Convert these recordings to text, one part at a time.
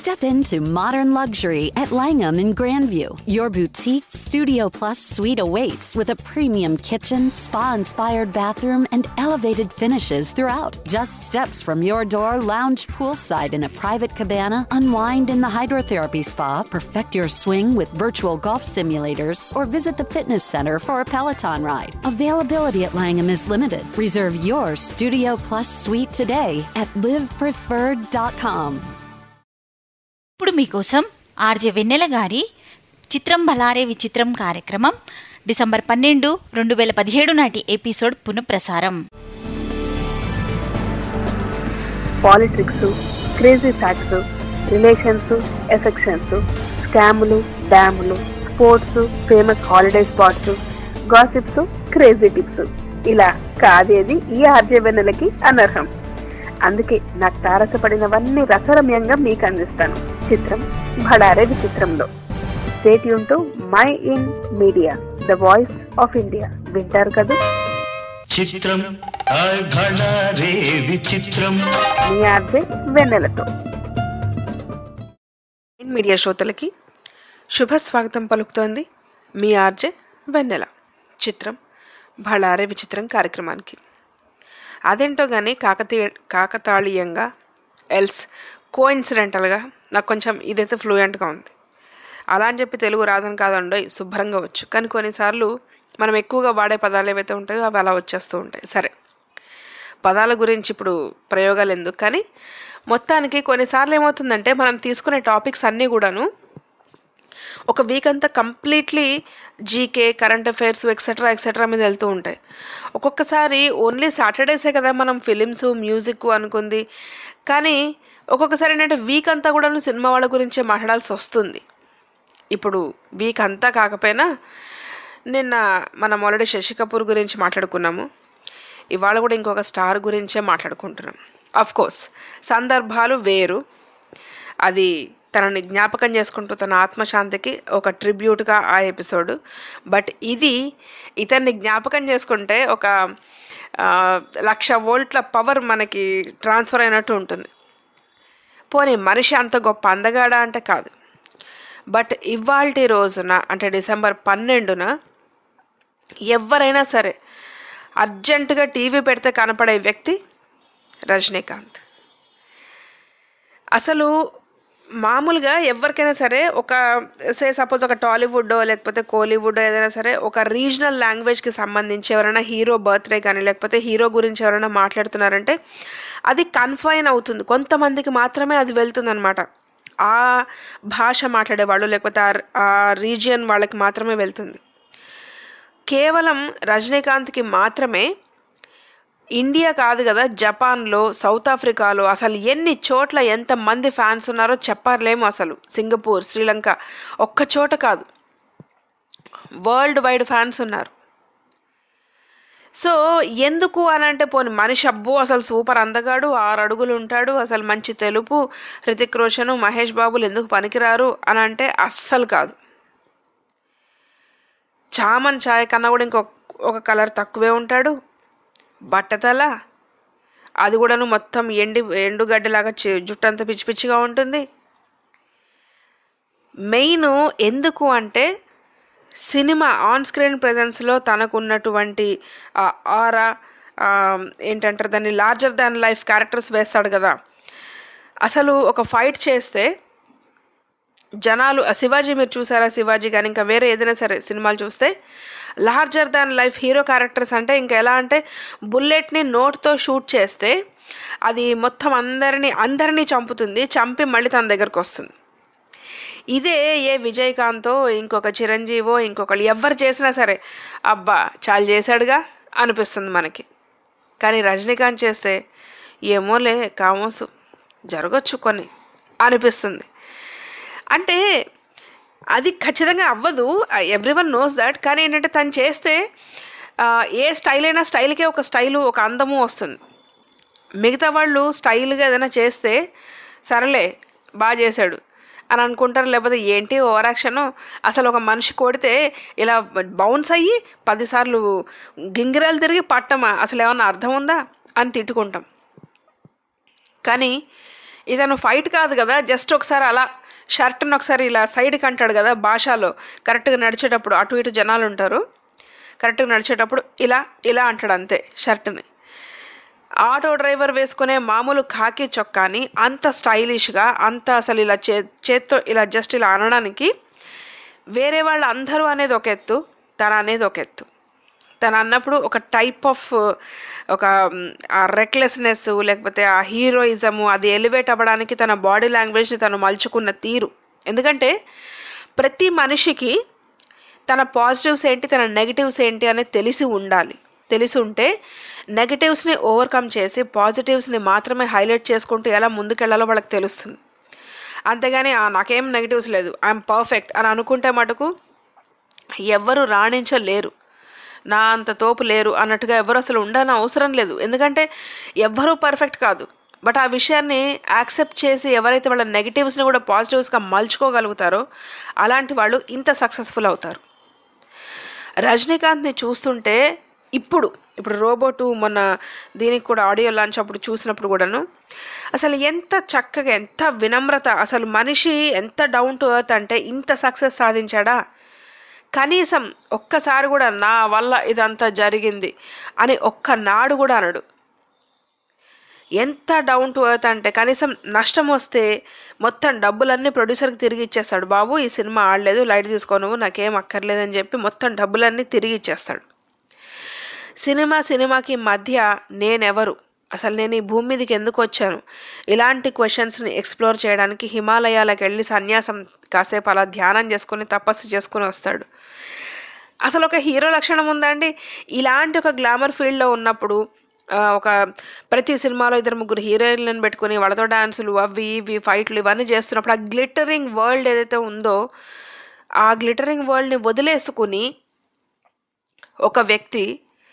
Step into modern luxury at Langham in Grandview. Your boutique Studio Plus suite awaits with a premium kitchen, spa inspired bathroom, and elevated finishes throughout. Just steps from your door, lounge poolside in a private cabana, unwind in the hydrotherapy spa, perfect your swing with virtual golf simulators, or visit the fitness center for a Peloton ride. Availability at Langham is limited. Reserve your Studio Plus suite today at livepreferred.com. ఇప్పుడు మీకోసం RJ వెన్నెల గారి చిత్రం భలారే విచిత్రం కార్యక్రమం December పన్నెండు రెండు వేల పదిహేడు నాటి ఎపిసోడ్ పునఃప్రసారం politics crazy facts relations affections స్కాములు డ్యాములు sports famous holiday spots gossips crazy tips ఇలా కాదేది ఈ ఆర్జే వెన్నెలకి అనర్హం అందుకే నాకు తారసపడినవన్నీ రసరమ్యంగా మీకు అందిస్తాను చిత్రం భడారే విచిత్రంలో స్టేట్ యూన్ Mind Media the voice of India వింటారు కదా చిత్రం హాయ్ భళారే విచిత్రం మీ ఆర్జే వెన్నెలతో మీడియా శ్రోతలకి శుభ స్వాగతం పలుకుతోంది మీ ఆర్జే వెన్నెల చిత్రం భళారే విచిత్రం కార్యక్రమానికి అదేంటో కానీ కాకతీయ కాకతాళీయంగా ఎల్స్ కోఇన్సిడెంటల్గా నాకు కొంచెం ఇదైతే ఫ్లూయెంట్గా ఉంది అలా అని చెప్పి తెలుగు రాదని కాదండో శుభ్రంగా వచ్చు కానీ కొన్నిసార్లు మనం ఎక్కువగా వాడే పదాలు ఏవైతే ఉంటాయో అవి అలా వచ్చేస్తూ ఉంటాయి సరే పదాల గురించి ఇప్పుడు ప్రయోగాలు ఎందుకు కానీ మొత్తానికి కొన్నిసార్లు ఏమవుతుందంటే మనం తీసుకునే టాపిక్స్ అన్నీ కూడాను ఒక వీక్ అంతా completely GK current affairs etcetera etcetera మీద వెళ్తూ ఉంటాయి ఒక్కొక్కసారి ఓన్లీ సాటర్డేసే కదా మనం ఫిలిమ్స్ మ్యూజిక్ అనుకుంది కానీ ఒక్కొక్కసారి ఏంటంటే వీక్ అంతా కూడాను సినిమా వాళ్ళ గురించే మాట్లాడాల్సి వస్తుంది ఇప్పుడు వీక్ అంతా కాకపోయినా నిన్న మనం ఆల్రెడీ శశి కపూర్ గురించి మాట్లాడుకున్నాము ఇవాళ కూడా ఇంకొక స్టార్ గురించే మాట్లాడుకుంటున్నాం అఫ్ కోర్స్ సందర్భాలు వేరు అది తనని జ్ఞాపకం చేసుకుంటూ తన ఆత్మశాంతికి ఒక ట్రిబ్యూట్గా ఆ ఎపిసోడ్ బట్ ఇది ఇతన్ని జ్ఞాపకం చేసుకుంటే ఒక ఆ, లక్ష వోల్ట్ల పవర్ మనకి ట్రాన్స్ఫర్ అయినట్టు ఉంటుంది పోనీ మనిషి అంత గొప్ప అందగాడా అంటే కాదు బట్ ఇవాల్టి రోజున అంటే డిసెంబర్ పన్నెండున ఎవరైనా సరే అర్జెంటుగా టీవీ పెడితే కనపడే వ్యక్తి రజనీకాంత్ అసలు మామూలుగా ఎవరికైనా సరే ఒక సే సపోజ్ ఒక టాలీవుడ్ లేకపోతే కోలీవుడ్ ఏదైనా సరే ఒక రీజనల్ లాంగ్వేజ్కి సంబంధించి ఎవరైనా హీరో బర్త్డే కానీ లేకపోతే హీరో గురించి ఎవరైనా మాట్లాడుతున్నారంటే అది కన్ఫైన్ అవుతుంది కొంతమందికి మాత్రమే అది వెళ్తుందన్నమాట ఆ భాష మాట్లాడేవాళ్ళు లేకపోతే ఆ- ఆ రీజియన్ వాళ్ళకి మాత్రమే వెళ్తుంది కేవలం రజనీకాంత్కి మాత్రమే ఇండియా కాదు కదా జపాన్లో సౌత్ ఆఫ్రికాలో అసలు ఎన్ని చోట్ల ఎంతమంది ఫ్యాన్స్ ఉన్నారో చెప్పలేము అసలు సింగపూర్ శ్రీలంక ఒక్క చోట కాదు వరల్డ్ వైడ్ ఫ్యాన్స్ ఉన్నారు సో ఎందుకు అని అంటే పోనీ మనిషి అబ్బో అసలు సూపర్ అందగాడు ఆరు అడుగులు ఉంటాడు అసలు మంచి తెలుపు హృతిక్ రోషన్ మహేష్ బాబులు ఎందుకు పనికిరారు అని అంటే అస్సలు కాదు చామన్ ఛాయ్ కన్నా కూడా ఇంకొక ఒక కలర్ తక్కువే ఉంటాడు బట్టతల అది కూడాను మొత్తం ఎండి ఎండుగడ్డలాగా చి- జుట్టు అంతా పిచ్చి పిచ్చిగా ఉంటుంది మెయిన్ ఎందుకు అంటే సినిమా ఆన్ స్క్రీన్ ప్రజెన్స్లో తనకు ఉన్నటువంటి ఆ ఆరా ఆ, ఏంటంటారు దాన్ని లార్జర్ దాన్ లైఫ్ క్యారెక్టర్స్ వేస్తాడు కదా అసలు ఒక ఫైట్ చేస్తే జనాలు ఆ శివాజీ మీరు చూసారా శివాజీ కానీ ఇంకా వేరే ఏదైనా సరే సినిమాలు చూస్తే larger than life hero characters అంటే ఇంకా ఎలా అంటే బుల్లెట్ని నోట్తో షూట్ చేస్తే అది మొత్తం అందరినీ అందరినీ చంపుతుంది చంపి మళ్ళీ తన దగ్గరకు వస్తుంది ఇదే ఏ విజయకాంతో ఇంకొక చిరంజీవో ఇంకొకళ్ళు ఎవరు చేసినా సరే అబ్బా చాలా చేశాడుగా అనిపిస్తుంది మనకి కానీ రజనీకాంత్ చేస్తే ఏమోలే కామోసు జరగచ్చు కొన్ని అనిపిస్తుంది అంటే అది ఖచ్చితంగా అవ్వదు ఎవ్రీ వన్ నోస్ దాట్ కానీ ఏంటంటే తను చేస్తే ఆ, ఏ స్టైల్ అయినా స్టైల్కే ఒక స్టైలు ఒక అందము వస్తుంది మిగతా వాళ్ళు స్టైల్గా ఏదైనా చేస్తే సరేలే బాగా చేశాడు అని అనుకుంటారు లేకపోతే ఏంటి ఓవర్ యాక్షన్ అసలు ఒక మనిషి కొడితే ఇలా బౌన్స్ అయ్యి పదిసార్లు గింగిరాలు తిరిగి పట్టమా అసలు ఏమన్నా అర్థం ఉందా అని తిట్టుకుంటాం కానీ ఇతను ఫైట్ కాదు కదా జస్ట్ ఒకసారి అలా షర్ట్ని ఒకసారి ఇలా సైడ్కి అంటాడు కదా భాషలో కరెక్ట్గా నడిచేటప్పుడు అటు ఇటు జనాలు ఉంటారు కరెక్ట్గా నడిచేటప్పుడు ఇలా ఇలా అంటాడు అంతే షర్ట్ని ఆటో డ్రైవర్ వేసుకునే మామూలు ఖాకీ చొక్కాని అంత స్టైలిష్గా అంత అసలు ఇలా చే చేత్తో ఇలా జస్ట్ ఇలా అనడానికి వేరే వాళ్ళు అందరూ అనేది ఒక ఎత్తు తన అనేది ఒక ఎత్తు తను అన్నప్పుడు ఒక టైప్ ఆఫ్ ఒక రెక్లెస్నెస్ లేకపోతే ఆ హీరోయిజము అది ఎలివేట్ అవ్వడానికి తన బాడీ లాంగ్వేజ్ని తను మలుచుకున్న తీరు ఎందుకంటే ప్రతి మనిషికి తన పాజిటివ్స్ ఏంటి తన నెగిటివ్స్ ఏంటి అనేది తెలిసి ఉండాలి తెలిసి ఉంటే నెగిటివ్స్ని ఓవర్కమ్ చేసి పాజిటివ్స్ని మాత్రమే హైలైట్ చేసుకుంటూ ఎలా ముందుకెళ్లాలో వాళ్ళకి తెలుస్తుంది అంతేగాని "ఆ, నాకేం నెగిటివ్స్ లేదు ఐఎమ్ పర్ఫెక్ట్ అని అనుకుంటే మటుకు ఎవ్వరు రాణించలేరు నా అంత తోపు లేరు అన్నట్టుగా ఎవరు అసలు ఉండని అవసరం లేదు ఎందుకంటే ఎవ్వరూ పర్ఫెక్ట్ కాదు బట్ ఆ విషయాన్ని యాక్సెప్ట్ చేసి ఎవరైతే వాళ్ళ నెగిటివ్స్ని కూడా పాజిటివ్స్గా మలుచుకోగలుగుతారో అలాంటి వాళ్ళు ఇంత సక్సెస్ఫుల్ అవుతారు రజనీకాంత్ని చూస్తుంటే ఇప్పుడు ఇప్పుడు రోబోటు మొన్న దీనికి కూడా ఆడియో లాంచ్ అప్పుడు చూసినప్పుడు కూడాను అసలు ఎంత చక్కగా ఎంత వినమ్రత అసలు మనిషి ఎంత డౌన్ టు ఎర్త్ అంటే ఇంత సక్సెస్ సాధించాడా కనీసం ఒక్కసారి కూడా నా వల్ల ఇదంతా జరిగింది అని ఒక్క నాడు కూడా అనడు ఎంత డౌన్ టు ఎర్త్ అంటే కనీసం నష్టం వస్తే మొత్తం డబ్బులన్నీ ప్రొడ్యూసర్కి తిరిగి ఇచ్చేస్తాడు బాబు ఈ సినిమా ఆడలేదు లైట్ తీసుకో నువ్వు నాకేం అక్కర్లేదని చెప్పి మొత్తం డబ్బులన్నీ తిరిగి ఇచ్చేస్తాడు సినిమా సినిమాకి మధ్య నేనెవరు అసలు నేను ఈ భూమి మీదకి ఎందుకు వచ్చాను ఇలాంటి క్వశ్చన్స్ని ఎక్స్ప్లోర్ చేయడానికి హిమాలయాలకు వెళ్ళి సన్యాసం కాసేపు అలా ధ్యానం చేసుకొని తపస్సు చేసుకొని వస్తాడు అసలు ఒక హీరో లక్షణం ఉందండి ఇలాంటి ఒక గ్లామర్ ఫీల్డ్లో ఉన్నప్పుడు ఆ, ఒక ప్రతి సినిమాలో ఇద్దరు ముగ్గురు హీరోయిన్లను పెట్టుకుని వాళ్ళతో డాన్సులు అవి ఇవి ఫైట్లు ఇవన్నీ చేస్తున్నప్పుడు ఆ గ్లిటరింగ్ వరల్డ్ ఏదైతే ఉందో ఆ గ్లిటరింగ్ వరల్డ్ని వదిలేసుకుని ఒక వ్యక్తి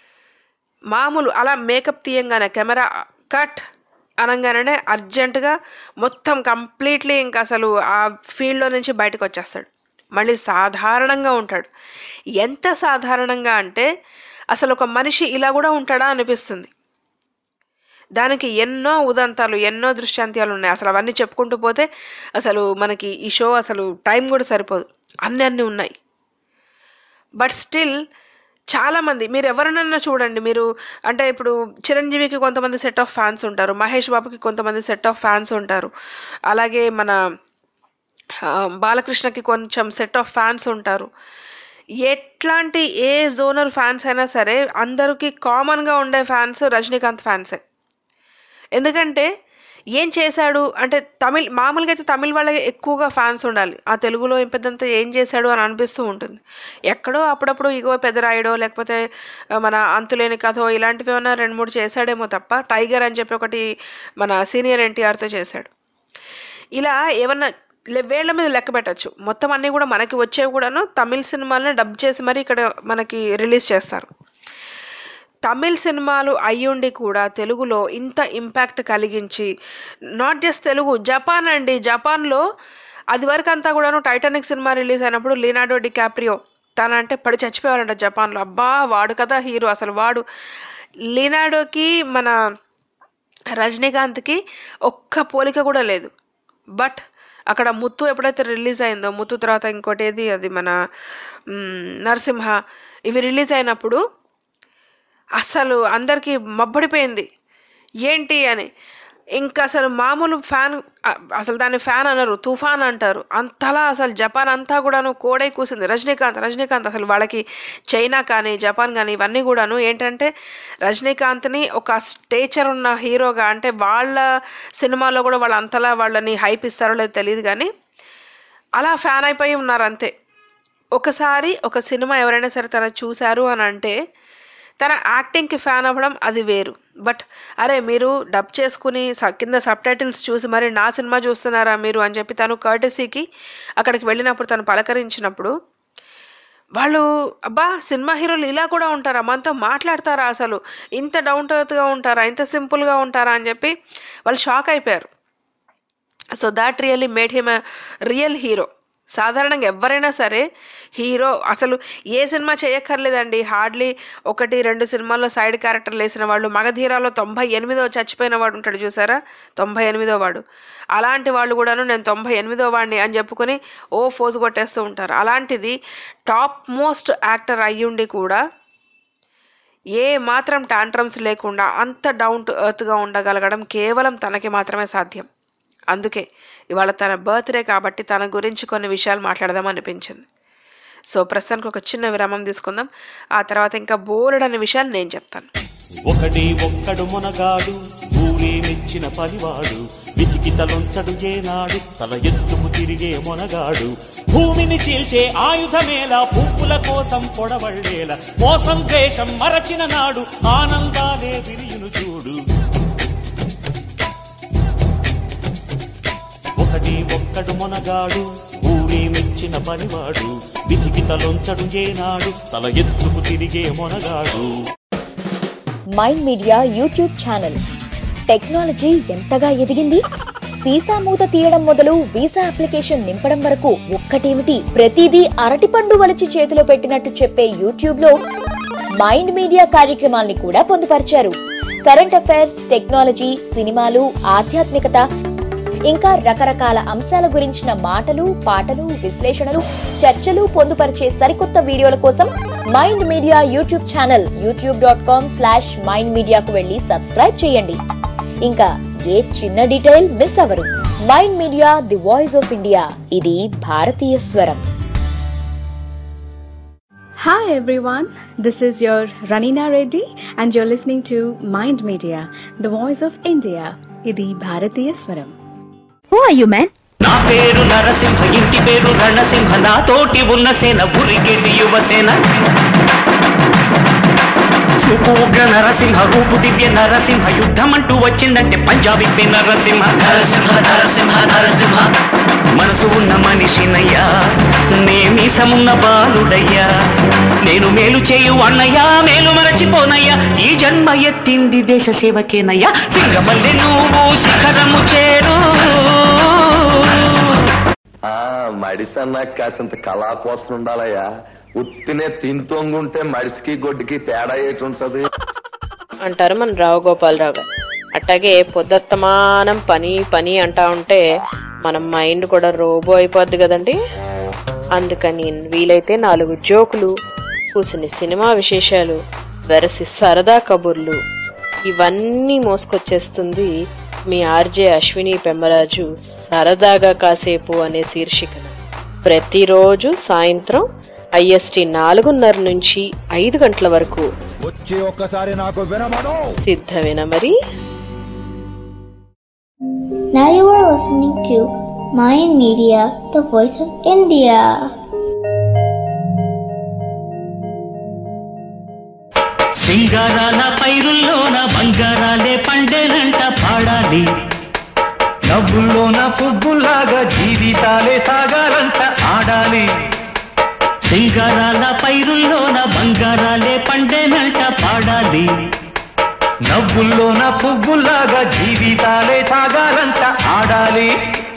మామూలు అలా మేకప్ తీయంగానే కెమెరా కట్ అనగానే అర్జెంటుగా మొత్తం కంప్లీట్లీ ఇంకా అసలు ఆ ఫీల్డ్లో నుంచి బయటకు వచ్చేస్తాడు మళ్ళీ సాధారణంగా ఉంటాడు ఎంత సాధారణంగా అంటే అసలు ఒక మనిషి ఇలా కూడా ఉంటాడా అనిపిస్తుంది దానికి ఎన్నో ఉదంతాలు ఎన్నో దృశ్యాంత్యాలు ఉన్నాయి అసలు అవన్నీ చెప్పుకుంటూ పోతే అసలు మనకి ఈ షో అసలు టైం కూడా సరిపోదు అన్నీ అన్నీ ఉన్నాయి బట్ స్టిల్ చాలామంది మీరు ఎవరినన్నా చూడండి మీరు అంటే ఇప్పుడు చిరంజీవికి కొంతమంది సెట్ ఆఫ్ ఫ్యాన్స్ ఉంటారు మహేష్ బాబుకి కొంతమంది సెట్ ఆఫ్ ఫ్యాన్స్ ఉంటారు అలాగే మన ఆ, బాలకృష్ణకి కొంచెం సెట్ ఆఫ్ ఫ్యాన్స్ ఉంటారు ఎట్లాంటి ఏ జోనర్ ఫ్యాన్స్ అయినా సరే అందరికీ కామన్గా ఉండే ఫ్యాన్స్ రజనీకాంత్ ఫ్యాన్సే ఎందుకంటే ఏం చేశాడు అంటే తమిళ్ మామూలుగా అయితే తమిళ్ వాళ్ళకి ఎక్కువగా ఫ్యాన్స్ ఉండాలి ఆ తెలుగులో ఏం పెద్దంత ఏం చేశాడు అని అనిపిస్తూ ఉంటుంది ఎక్కడో అప్పుడప్పుడు ఇగో పెద్దరాయుడో లేకపోతే ఆ, మన అంతులేని కథో ఇలాంటివి ఏమైనా రెండు మూడు చేశాడేమో తప్ప టైగర్ అని చెప్పి ఒకటి మన సీనియర్ ఎన్టీఆర్తో చేశాడు ఇలా ఏమన్నా లే- వేళ్ల మీద లెక్క పెట్టచ్చు మొత్తం అన్నీ కూడా మనకి వచ్చేవి కూడాను తమిళ సినిమాలను డబ్ చేసి మరి ఇక్కడ మనకి రిలీజ్ చేస్తారు తమిళ్ సినిమాలు అయ్యుండి కూడా తెలుగులో ఇంత ఇంపాక్ట్ కలిగించి నాట్ జస్ట్ తెలుగు జపాన్ అండి జపాన్లో అది వరకు అంతా కూడాను టైటానిక్ సినిమా రిలీజ్ అయినప్పుడు లినాడో డికాప్రియో తన అంటే పడి చచ్చిపోయారంట జపాన్లో అబ్బా వాడు కదా హీరో అసలు వాడు లినాడోకి మన రజనీకాంత్కి ఒక్క పోలిక కూడా లేదు బట్ అక్కడ ముత్తు ఎప్పుడైతే రిలీజ్ అయిందో ముత్తు తర్వాత ఇంకోటి ఏది అది మన మ్, నరసింహ ఇవి రిలీజ్ అయినప్పుడు అసలు అందరికీ మబ్బడిపోయింది ఏంటి అని ఇంకా అసలు మామూలు ఫ్యాన్ అ- అసలు దాన్ని ఫ్యాన్ అనరు తుఫాన్ అంటారు అంతలా అసలు జపాన్ అంతా కూడాను కోడై కూసింది రజనీకాంత్ రజనీకాంత్ అసలు వాళ్ళకి చైనా కానీ జపాన్ కానీ ఇవన్నీ కూడాను ఏంటంటే రజనీకాంత్ని ఒక స్టేచర్ ఉన్న హీరోగా అంటే వాళ్ళ సినిమాలో కూడా వాళ్ళు అంతలా వాళ్ళని హైప్ ఇస్తారో లేదో తెలియదు కానీ అలా ఫ్యాన్ అయిపోయి ఉన్నారు అంతే ఒకసారి ఒక సినిమా ఎవరైనా సరే తన చూశారు అని అంటే తన యాక్టింగ్కి ఫ్యాన్ అవ్వడం అది వేరు బట్ అరే మీరు డబ్ చేసుకుని స- కింద సబ్ టైటిల్స్ చూసి మరి నా సినిమా చూస్తున్నారా మీరు అని చెప్పి తను కర్టసీకి అక్కడికి వెళ్ళినప్పుడు తను పలకరించినప్పుడు వాళ్ళు అబ్బా సినిమా హీరోలు ఇలా కూడా ఉంటారా మనతో మాట్లాడతారా అసలు ఇంత డౌన్ టు ఎర్త్గా ఉంటారా ఇంత సింపుల్గా ఉంటారా అని చెప్పి వాళ్ళు షాక్ అయిపోయారు so that really made him real hero సాధారణంగా ఎవరైనా సరే హీరో అసలు ఏ సినిమా చేయక్కర్లేదండి హార్డ్లీ ఒకటి రెండు సినిమాల్లో సైడ్ క్యారెక్టర్లు వేసిన వాళ్ళు మగధీరాలో తొంభై ఎనిమిదో చచ్చిపోయిన వాడు ఉంటాడు చూసారా తొంభై ఎనిమిదో వాడు అలాంటి వాళ్ళు కూడాను నేను తొంభై ఎనిమిదో వాడిని అని చెప్పుకొని ఓ ఫోజు కొట్టేస్తూ ఉంటారు అలాంటిది టాప్ మోస్ట్ యాక్టర్ అయ్యుండి కూడా ఏ మాత్రం టాంట్రమ్స్ లేకుండా అంత డౌన్ టు ఎర్త్గా ఉండగలగడం కేవలం తనకి మాత్రమే సాధ్యం అందుకే ఇవాళ తన బర్త్డే కాబట్టి తన గురించి కొన్ని విషయాలు మాట్లాడదాం అనిపించింది సో ప్రస్తుతానికి ఒక చిన్న విరామం తీసుకుందాం ఆ తర్వాత ఇంకా బోలెడని విషయాలు నేను చెప్తాను ఒకటి ఒక్కడు మొనగాడు ఊరే మెచ్చిన పనివాడు విధికి తలొంచడు ఏనాడు తల ఎత్తుకు తిరిగే మొనగాడు భూమిని చీల్చే ఆయుధమేలా పువ్వుల కోసం పొడవళ్ళేలా మోసం ద్వేషం మరచిన నాడు ఆనందాలే విరియును చూడు ఒకటి ఒక్కడు మొనగాడు ఊరే మెచ్చిన పనివాడు విధికి తలొంచడు ఏనాడు తల ఎత్తుకు తిరిగే మొనగాడు Mind Media YouTube channel technology ఎంతగా ఎదిగింది సీసా మూత తీయడం మొదలు వీసా అప్లికేషన్ నింపడం వరకు ఒక్కటేమిటి ప్రతిదీ అరటిపండు వలిచి చేతిలో పెట్టినట్టు చెప్పే యూట్యూబ్ లో మైండ్ మీడియా కార్యక్రమాల్ని కూడా పొందుపరిచారు కరెంట్ అఫైర్స్ టెక్నాలజీ సినిమాలు ఆధ్యాత్మికత ఇంకా రకరకాల అంశాల గురించిన మాటలు పాటలు విశ్లేషణలు చర్చలు పొందుపరిచే సరికొత్త వీడియోల కోసం Mind Media YouTube channel YouTube dot com slash Mind మీడియాకు వెళ్ళి సబ్స్క్రైబ్ చేయండి ఇంకా ఏ చిన్న డీటెయిల్ మిస్ అవరు Mind Media the voice of India ఇది భారతీయ స్వరం Hi everyone, this is your Ranina Reddy and you're listening to Mind Media, the voice of India. ఇది భారతీయ స్వరం నా పేరు నరసింహ ఇంటి పేరు రణసింహ నా తోటి ఉన్న సేన భురిగెడ్డి యువసేన చూపు ఉగ్ర నరసింహ రూపు దివ్య నరసింహ యుద్ధం అంటూ వచ్చిందంటే పంజాబీ నరసింహ నరసింహ నరసింహ నరసింహ మనసు ఉన్న మనిషినయ్యా నేమీసమున్న బాలుడయ్యా నేను మేలు చేయు అన్నయ్యా మేలు మరచిపోనయ్యా ఈ జన్మ ఎత్తింది దేశ సేవకేనయ్యా సింగమల్లె నువ్వు శిఖరము చేరు ఆ మడిసన్నా కాసింత కళా కోసం ఉండాలయ్యా ఉత్తినే తింతొంగుంటే మడిసికి గొడ్డుకి తేడా ఏటి ఉంటది అంటారు మన రావు గోపాలరావు గారు అట్టాగే పొద్దస్తమానం పని పని అంటా ఉంటే మన మైండ్ కూడా రోబో అయిపోద్ది కదండి అందుకని వీలైతే నాలుగు జోకులు కూసిన సినిమా విశేషాలు వెరసి సరదా కబుర్లు ఇవన్నీ మోసుకొచ్చేస్తుంది మీ ఆర్జే అశ్విని పెమ్మరాజు సరదాగా కాసేపు అనే శీర్షికన ప్రతిరోజు సాయంత్రం ఐఎస్టి నాలుగున్నర నుంచి ఐదు గంటల వరకు వచ్చి ఒక్కసారి నాకు వినమను సిద్ధమేనా మరి Now you are listening to Mayan Media, the voice of India. సింగారాల పైరుల్లోన బంగారాలే పండేనంట పాడాలి డబ్బుల్లోన పువ్వులాగా జీవితాలే సాగాలంట ఆడాలి సింగారాల పైరుల్లోన బంగారాలే పండేనంట పాడాలి నవ్వుల్లోన పువ్వులాగా జీవితాలే సాగాలంట ఆడాలి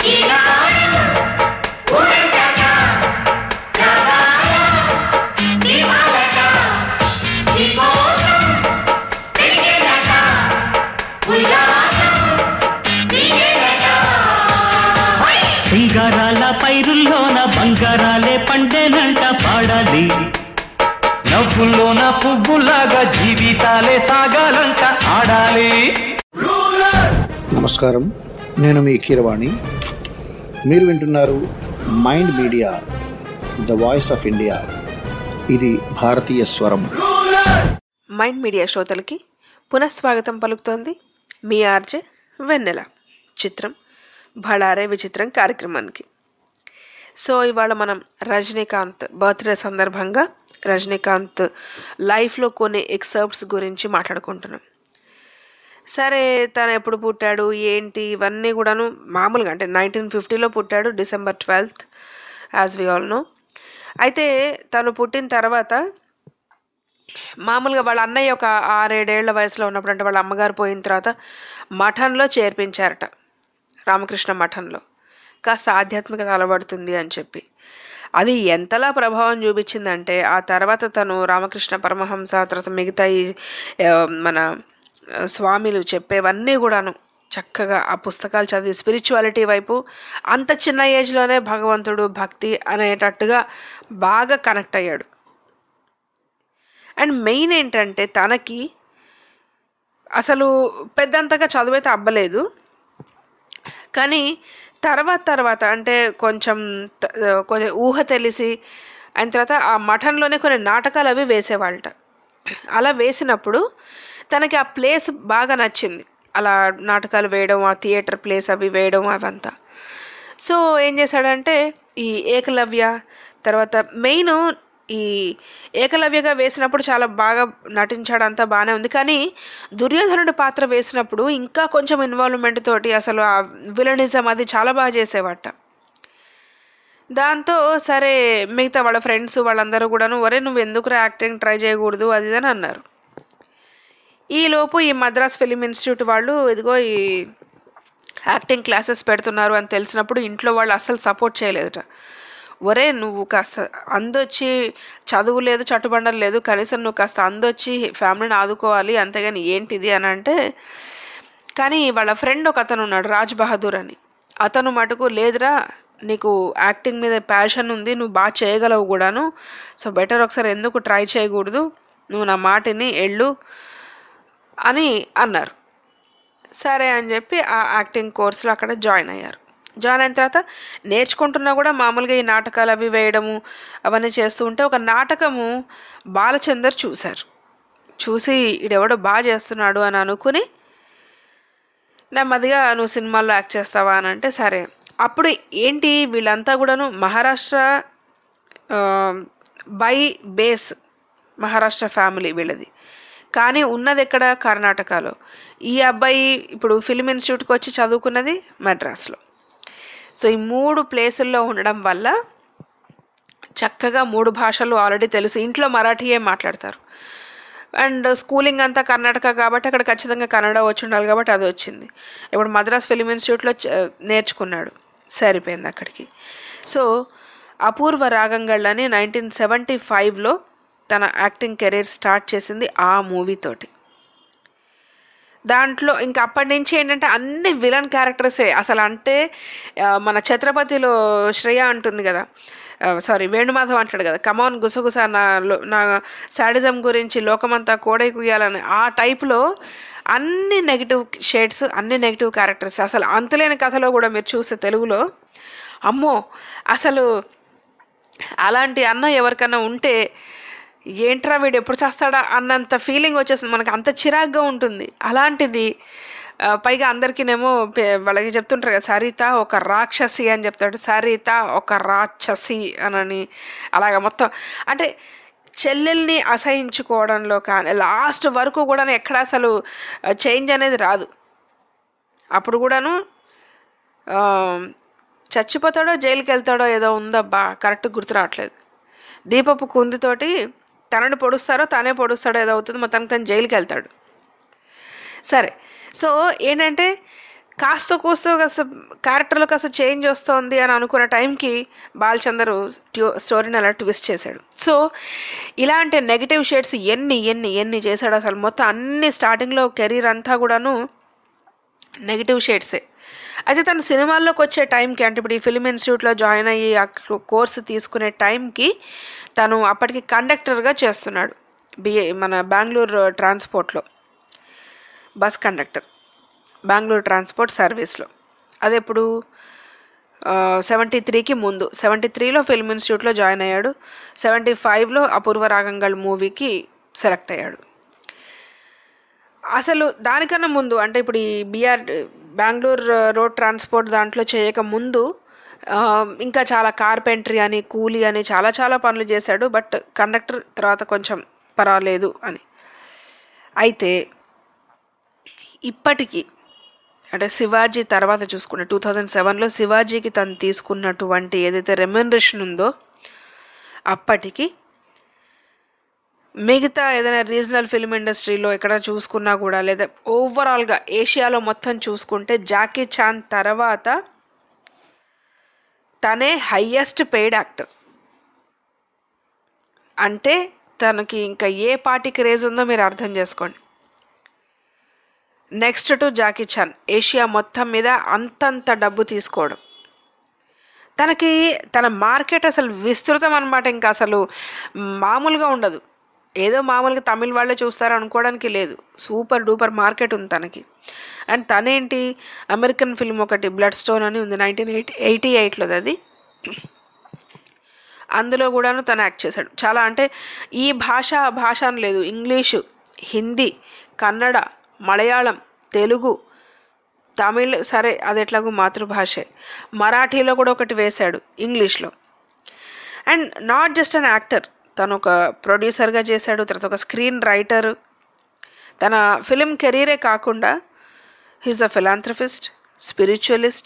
సింగారాల పైరుల్లోన బంగారాలే పండేనంట పాడాలి నవ్వుల్లోన పువ్వులాగా జీవితాలే సాగాలంట ఆడాలి నమస్కారం నేను మీ కీరవాణి మీరు వింటున్నారు Mind Media the voice of India ఇది భారతీయ స్వరం మైండ్ మీడియా శ్రోతలకి పునఃస్వాగతం పలుకుతోంది మీ ఆర్జే వెన్నెల చిత్రం భళారే విచిత్రం కార్యక్రమానికి సో ఇవాళ మనం రజనీకాంత్ బర్త్డే సందర్భంగా రజనీకాంత్ లైఫ్లో కొన్ని ఎక్సర్ప్ట్స్ గురించి మాట్లాడుకుంటున్నాం సరే తను ఎప్పుడు పుట్టాడు ఏంటి ఇవన్నీ కూడాను మామూలుగా అంటే నైన్టీన్ ఫిఫ్టీలో పుట్టాడు December twelfth as we all know అయితే తను పుట్టిన తర్వాత మామూలుగా వాళ్ళ అన్నయ్య ఒక ఆరేడేళ్ల వయసులో ఉన్నప్పుడు అంటే వాళ్ళ అమ్మగారు పోయిన తర్వాత మఠంలో చేర్పించారట రామకృష్ణ మఠంలో కాస్త ఆధ్యాత్మికత అలవడుతుంది అని చెప్పి అది ఎంతలా ప్రభావం చూపించిందంటే ఆ తర్వాత తను రామకృష్ణ పరమహంస తర్వాత మిగతా ఈ ఆ, మన ఆ, స్వామిలు చెప్పేవన్నీ కూడాను చక్కగా ఆ పుస్తకాలు చదివి స్పిరిచువాలిటీ వైపు అంత చిన్న ఏజ్లోనే భగవంతుడు భక్తి అనేటట్టుగా బాగా కనెక్ట్ అయ్యాడు అండ్ మెయిన్ ఏంటంటే తనకి అసలు పెద్దంతగా చదువైతే అబ్బలేదు కానీ తర్వాత తర్వాత అంటే కొంచెం త- కొంచెం ఊహ తెలిసి అయిన తర్వాత ఆ మఠంలోనే కొన్ని నాటకాలు అవి వేసేవాళ్ళట అలా వేసినప్పుడు తనకి ఆ ప్లేస్ బాగా నచ్చింది అలా నాటకాలు వేయడం ఆ థియేటర్ ప్లేస్ అవి వేయడం అవంతా సో ఏం చేశాడంటే ఈ ఏకలవ్య తర్వాత మెయిన్ ఈ ఏకలవ్యగా వేసినప్పుడు చాలా బాగా నటించాడు అంతా బాగానే ఉంది కానీ దుర్యోధనుడి పాత్ర వేసినప్పుడు ఇంకా కొంచెం ఇన్వాల్వ్మెంట్ తోటి అసలు ఆ విలనిజం అది చాలా బాగా చేసేవాట దాంతో సరే మిగతా వాళ్ళ ఫ్రెండ్స్ వాళ్ళందరూ కూడాను ఒరే నువ్వు ఎందుకు యాక్టింగ్ ట్రై చేయకూడదు అది ఇది అని అన్నారు ఈలోపు ఈ మద్రాస్ ఫిలిం ఇన్స్టిట్యూట్ వాళ్ళు ఇదిగో ఈ యాక్టింగ్ క్లాసెస్ పెడుతున్నారు అని తెలిసినప్పుడు ఇంట్లో వాళ్ళు అస్సలు సపోర్ట్ చేయలేదట ఒరే నువ్వు కాస్త అందొచ్చి చదువు లేదు చట్టుబండలు లేదు కనీసం నువ్వు కాస్త అందొచ్చి ఫ్యామిలీని ఆదుకోవాలి అంతేగాని ఏంటిది అని అంటే కానీ వాళ్ళ ఫ్రెండ్ ఒక అతను ఉన్నాడు రాజ్ బహదూర్ అని అతను మటుకు లేదురా నీకు యాక్టింగ్ మీద ప్యాషన్ ఉంది నువ్వు బాగా చేయగలవు కూడాను సో బెటర్ ఒకసారి ఎందుకు ట్రై చేయకూడదు నువ్వు నా మాటిని ఎళ్ళు అని అన్నారు సరే అని చెప్పి ఆ యాక్టింగ్ కోర్సులో అక్కడ జాయిన్ అయ్యారు జాయిన్ అయిన తర్వాత నేర్చుకుంటున్నా కూడా మామూలుగా ఈ నాటకాలు అవి వేయడము అవన్నీ చేస్తూ ఉంటే ఒక నాటకము బాలచందర్ చూశారు చూసి ఈడెవడో బాగా చేస్తున్నాడు అని అనుకుని నెమ్మదిగా నువ్వు సినిమాల్లో యాక్ట్ చేస్తావా అని అంటే సరే అప్పుడు ఏంటి వీళ్ళంతా కూడాను మహారాష్ట్ర ఆ, బై బేస్ మహారాష్ట్ర ఫ్యామిలీ వీళ్ళది కానీ ఉన్నది ఎక్కడ కర్ణాటకలో ఈ అబ్బాయి ఇప్పుడు ఫిలిం ఇన్స్టిట్యూట్కి వచ్చి చదువుకున్నది మద్రాస్లో సో ఈ మూడు ప్లేసుల్లో ఉండడం వల్ల చక్కగా మూడు భాషలు ఆల్రెడీ తెలుసు ఇంట్లో మరాఠీయే మాట్లాడతారు అండ్ స్కూలింగ్ అంతా కర్ణాటక కాబట్టి అక్కడ ఖచ్చితంగా కన్నడ వచ్చి ఉండాలి కాబట్టి అది వచ్చింది ఇప్పుడు మద్రాస్ ఫిలిం ఇన్స్టిట్యూట్లో చ- నేర్చుకున్నాడు సరిపోయింది అక్కడికి సో అపూర్వ రాగంగళ్ళని నైన్టీన్ సెవెంటీ ఫైవ్లో తన యాక్టింగ్ కెరీర్ స్టార్ట్ చేసింది ఆ మూవీతోటి దాంట్లో ఇంకా అప్పటి నుంచి ఏంటంటే అన్ని విలన్ క్యారెక్టర్సే అసలు అంటే ఆ, మన ఛత్రపతిలో శ్రేయ అంటుంది కదా సారీ వేణుమాధవ్ అంటాడు కదా కమాన్ గుసగుస నా లో- నా శాడిజం గురించి లోకమంతా కోడై కుయ్యాలని ఆ టైప్లో అన్ని నెగిటివ్ షేడ్స్ అన్ని నెగిటివ్ క్యారెక్టర్స్ అసలు అంతులేని కథలో కూడా మీరు చూస్తే తెలుగులో అమ్మో అసలు అలాంటి అన్న ఎవరికన్నా ఉంటే ఏంట్రా వీడు ఎప్పుడు చేస్తాడా అన్నంత ఫీలింగ్ వచ్చేస్తుంది మనకు అంత చిరాగ్గా ఉంటుంది అలాంటిది ఆ, పైగా అందరికీనేమో పే- వాళ్ళకి చెప్తుంటారు కదా సరిత ఒక రాక్షసి అని చెప్తాడు సరిత ఒక రాక్షసి అనని అలాగ మొత్తం అంటే చెల్లెల్ని అసహించుకోవడంలో కానీ లాస్ట్ వరకు కూడా ఎక్కడ అసలు చేంజ్ అనేది రాదు అప్పుడు కూడాను ఆ, చచ్చిపోతాడో జైలుకి వెళ్తాడో ఏదో ఉందబ్బా కరెక్ట్ గుర్తు రావట్లేదు దీపపు కుందితోటి తనని పొడుస్తారో తానే పొడుస్తాడో ఏదో అవుతుంది మొత్తానికి తను జైలుకి వెళ్తాడు సరే సో ఏంటంటే కాస్త కూస్త కాస్త క్యారెక్టర్లో కాస్త చేంజ్ వస్తుంది అని అనుకున్న టైంకి బాలచందర్ ట్యూ స్టోరీని అలా ట్విస్ట్ చేశాడు సో ఇలాంటి నెగిటివ్ షేడ్స్ ఎన్ని ఎన్ని ఎన్ని చేశాడు అసలు మొత్తం అన్ని స్టార్టింగ్లో కెరీర్ అంతా కూడాను నెగిటివ్ షేడ్సే అయితే తను సినిమాల్లోకి వచ్చే టైంకి అంటే ఇప్పుడు ఈ ఫిలిం ఇన్స్టిట్యూట్లో జాయిన్ అయ్యి ఆ కోర్సు తీసుకునే టైంకి తను అప్పటికి కండక్టర్గా చేస్తున్నాడు బిఏ మన బెంగళూరు ట్రాన్స్పోర్ట్లో బస్ కండక్టర్ బెంగళూరు ట్రాన్స్పోర్ట్ సర్వీస్లో అది ఎప్పుడు సెవెంటీ త్రీకి ముందు సెవెంటీ త్రీలో ఫిల్మ్ ఇన్స్టిట్యూట్లో జాయిన్ అయ్యాడు సెవెంటీ ఫైవ్లో అపూర్వ రాగంగల్ మూవీకి సెలెక్ట్ అయ్యాడు అసలు దానికన్నా ముందు అంటే ఇప్పుడు ఈ బీఆర్ బెంగళూరు రోడ్ ట్రాన్స్పోర్ట్ దాంట్లో చేయక ముందు ఆ, ఇంకా చాలా కార్పెంటరీ అని కూలీ అని చాలా చాలా పనులు చేశాడు బట్ కండక్టర్ తర్వాత కొంచెం పర్వాలేదు అని అయితే ఇప్పటికీ అంటే శివాజీ తర్వాత చూసుకుంటే టూ థౌజండ్ సెవెన్లో శివాజీకి తను తీసుకున్నటువంటి ఏదైతే రెమ్యునరేషన్ ఉందో అప్పటికి మిగతా ఏదైనా రీజనల్ ఫిల్మ్ ఇండస్ట్రీలో ఎక్కడ చూసుకున్నా కూడా లేదా ఓవరాల్గా ఏషియాలో మొత్తం చూసుకుంటే జాకీ చాన్ తర్వాత తనే హయ్యెస్ట్ పెయిడ్ యాక్టర్ అంటే తనకి ఇంకా ఏ పార్టీ క్రేజ్ ఉందో మీరు అర్థం చేసుకోండి next to Jackie Chan Asia మొత్తం మీద అంతంత డబ్బు తీసుకోవడం తనకి తన మార్కెట్ అసలు విస్తృతం అనమాట ఇంకా అసలు మామూలుగా ఉండదు ఏదో మామూలుగా తమిళ వాళ్ళే చూస్తారు అనుకోవడానికి లేదు సూపర్ డూపర్ మార్కెట్ ఉంది తనకి అండ్ తనేంటి అమెరికన్ ఫిల్మ్ ఒకటి బ్లడ్ స్టోన్ అని ఉంది నైన్టీన్ ఎయిటీ ఎయిటీ ఎయిట్లోది అది అందులో కూడాను తను యాక్ట్ చేశాడు చాలా అంటే ఈ భాష ఆ భాష అని లేదు ఇంగ్లీషు హిందీ కన్నడ మలయాళం తెలుగు తమిళ్ సరే అది ఎట్లాగో మాతృభాషే మరాఠీలో కూడా ఒకటి వేశాడు ఇంగ్లీష్లో and not just an actor తను ఒక ప్రొడ్యూసర్గా చేశాడు తర్వాత ఒక స్క్రీన్ రైటర్ తన ఫిలిం కెరీరే కాకుండా హీస్ అ ఫిలాంథ్రఫిస్ట్ స్పిరిచువలిస్ట్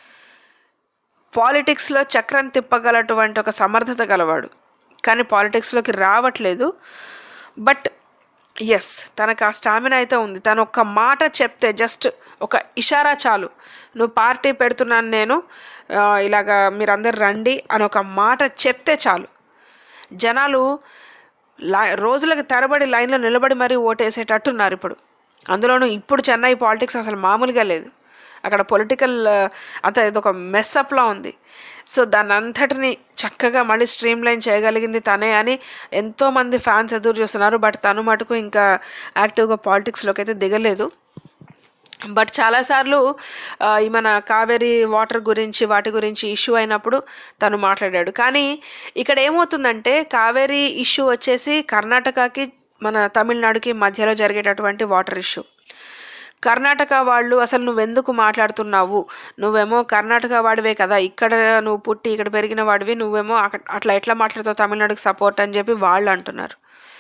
పాలిటిక్స్లో చక్రం తిప్పగలటువంటి ఒక సమర్థత గలవాడు కానీ పాలిటిక్స్లోకి రావట్లేదు బట్ ఎస్ తనకు ఆ స్టామినా అయితే ఉంది తను ఒక్క మాట చెప్తే జస్ట్ ఒక ఇషారా చాలు నువ్వు పార్టీ పెడుతున్నాను నేను ఆ, ఇలాగా మీరందరు రండి అని ఒక మాట చెప్తే చాలు జనాలు లా రోజులకు తరబడి లైన్లో నిలబడి మరీ ఓటేసేటట్టున్నారు ఇప్పుడు అందులోనూ ఇప్పుడు చెన్నై పాలిటిక్స్ అసలు మామూలుగా లేదు అక్కడ పొలిటికల్ అంత ఇదొక మెస్అప్లా ఉంది సో దాన్ని అంతటిని చక్కగా మళ్ళీ స్ట్రీమ్ లైన్ చేయగలిగింది తనే అని ఎంతోమంది ఫ్యాన్స్ ఎదురు చూస్తున్నారు బట్ తను మటుకు ఇంకా యాక్టివ్గా పాలిటిక్స్లోకి అయితే దిగలేదు బట్ చాలాసార్లు ఆ, ఈ మన కావేరీ వాటర్ గురించి వాటి గురించి ఇష్యూ అయినప్పుడు తను మాట్లాడాడు కానీ ఇక్కడ ఏమవుతుందంటే కావేరీ ఇష్యూ వచ్చేసి కర్ణాటకకి మన తమిళనాడుకి మధ్యలో జరిగేటటువంటి వాటర్ ఇష్యూ కర్ణాటక వాళ్ళు అసలు నువ్వెందుకు మాట్లాడుతున్నావు నువ్వేమో కర్ణాటక వాడివే కదా ఇక్కడ నువ్వు పుట్టి ఇక్కడ పెరిగిన వాడివి నువ్వేమో అక్కడ అట్లా ఎట్లా మాట్లాడుతావు తమిళనాడుకి సపోర్ట్ అని చెప్పి వాళ్ళు అంటున్నారు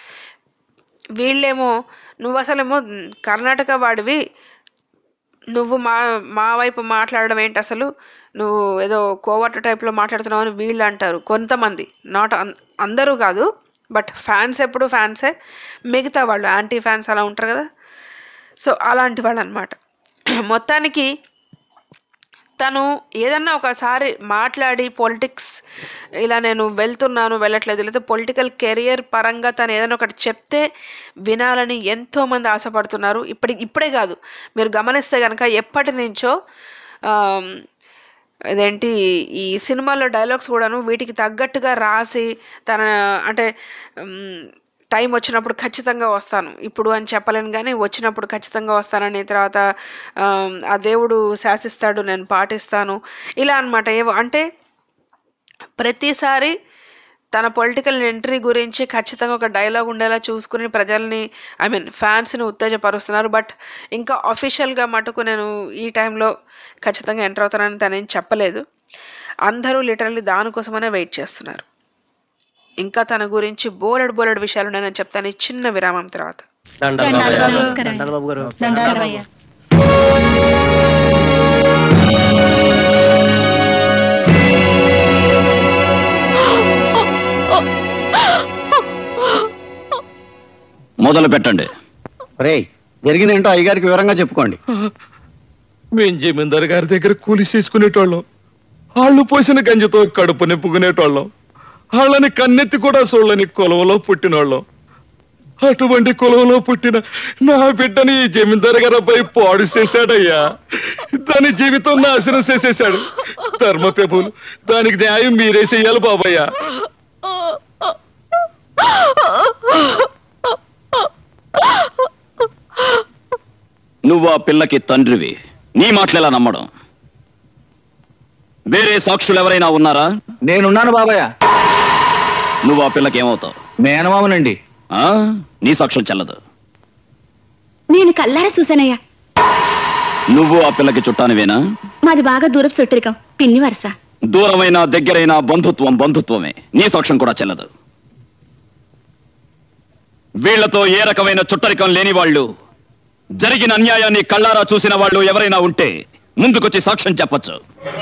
వీళ్ళేమో నువ్వు అసలేమో కర్ణాటక వాడివి నువ్వు మా మా వైపు మాట్లాడడం ఏంటి అసలు నువ్వు ఏదో కోవర్ట్ టైప్లో మాట్లాడుతున్నావు అని వీళ్ళు అంటారు కొంతమంది నాట్ అందరూ కాదు బట్ ఫ్యాన్స్ ఎప్పుడు ఫ్యాన్సే మిగతా వాళ్ళు యాంటీ ఫ్యాన్స్ అలా ఉంటారు కదా సో అలాంటి వాళ్ళు అనమాట మొత్తానికి తను ఏదన్నా ఒకసారి మాట్లాడి పొలిటిక్స్ ఇలా నేను వెళ్తున్నాను వెళ్ళట్లేదు లేదా పొలిటికల్ కెరియర్ పరంగా తను ఏదైనా ఒకటి చెప్తే వినాలని ఎంతోమంది ఆశపడుతున్నారు ఇప్పటి ఇప్పుడే కాదు మీరు గమనిస్తే కనుక ఎప్పటి నుంచో ఆమ్, ఇదేంటి ఈ సినిమాలో డైలాగ్స్ కూడాను వీటికి తగ్గట్టుగా రాసి తన అంటే ఉమ్, టైం వచ్చినప్పుడు ఖచ్చితంగా వస్తాను ఇప్పుడు అని చెప్పలేను కానీ వచ్చినప్పుడు ఖచ్చితంగా వస్తానని తర్వాత ఆమ్, ఆ దేవుడు శాసిస్తాడు నేను పాటిస్తాను ఇలా అనమాట ఏవో అంటే ప్రతిసారి తన పొలిటికల్ ఎంట్రీ గురించి ఖచ్చితంగా ఒక డైలాగ్ ఉండేలా చూసుకుని ప్రజల్ని ఐ మీన్ ఫ్యాన్స్ని ఉత్తేజపరుస్తున్నారు బట్ ఇంకా అఫీషియల్గా మటుకు నేను ఈ టైంలో ఖచ్చితంగా ఎంటర్ అవుతానని తనేం చెప్పలేదు అందరూ లిటరల్లీ దానికోసమనే వెయిట్ చేస్తున్నారు ఇంకా తన గురించి బోలెడు బోలెడు విషయాలు నేను చెప్తాను ఈ చిన్న విరామం తర్వాత మొదలు పెట్టండి రే జరిగిందేంటో అయ్యగారికి వివరంగా చెప్పుకోండి మేం జమీందారు గారి దగ్గర కూలి చేసుకునేటోళ్ళం వాళ్ళు పోసిన గంజితో కడుపు నింపుకునేటోళ్ళం వాళ్ళని కన్నెత్తి కూడా చూడని కులంలో పుట్టినోళ్ళం అటువంటి కులంలో పుట్టిన నా బిడ్డని ఈ జమీందారు గారి అబ్బాయి పాడు చేశాడయ్యా దాని జీవితం నాశనం చేసేశాడు ధర్మ ప్రభులు దానికి న్యాయం మీరే చెయ్యాలి బాబయ్యా నువ్వు ఆ పిల్లకి తండ్రివి నీ మాటలు ఎలా నమ్మడం వేరే సాక్షులు ఎవరైనా ఉన్నారా నేనున్నాను బాబాయ్ నువ్వు ఆ పిల్లకి ఏమవుతావు మేనమామనండి ఆ? నీ సాక్ష్యం చెల్లదు నేను కల్లారా చూశానయ్యా నువ్వు ఆ పిల్లకి చుట్టానివేనా మాది బాగా దూరపు చుట్టరికం పిన్ని వరస దూరమైన దగ్గరైన బంధుత్వం బంధుత్వమే నీ సాక్ష్యం కూడా చెల్లదు వీళ్లతో ఏ రకమైన చుట్టరికం లేని వాళ్ళు జరిగిన అన్యాయాన్ని కళ్ళారా చూసిన వాళ్ళు ఎవరైనా ఉంటే ముందుకొచ్చి సాక్ష్యం చెప్పొచ్చు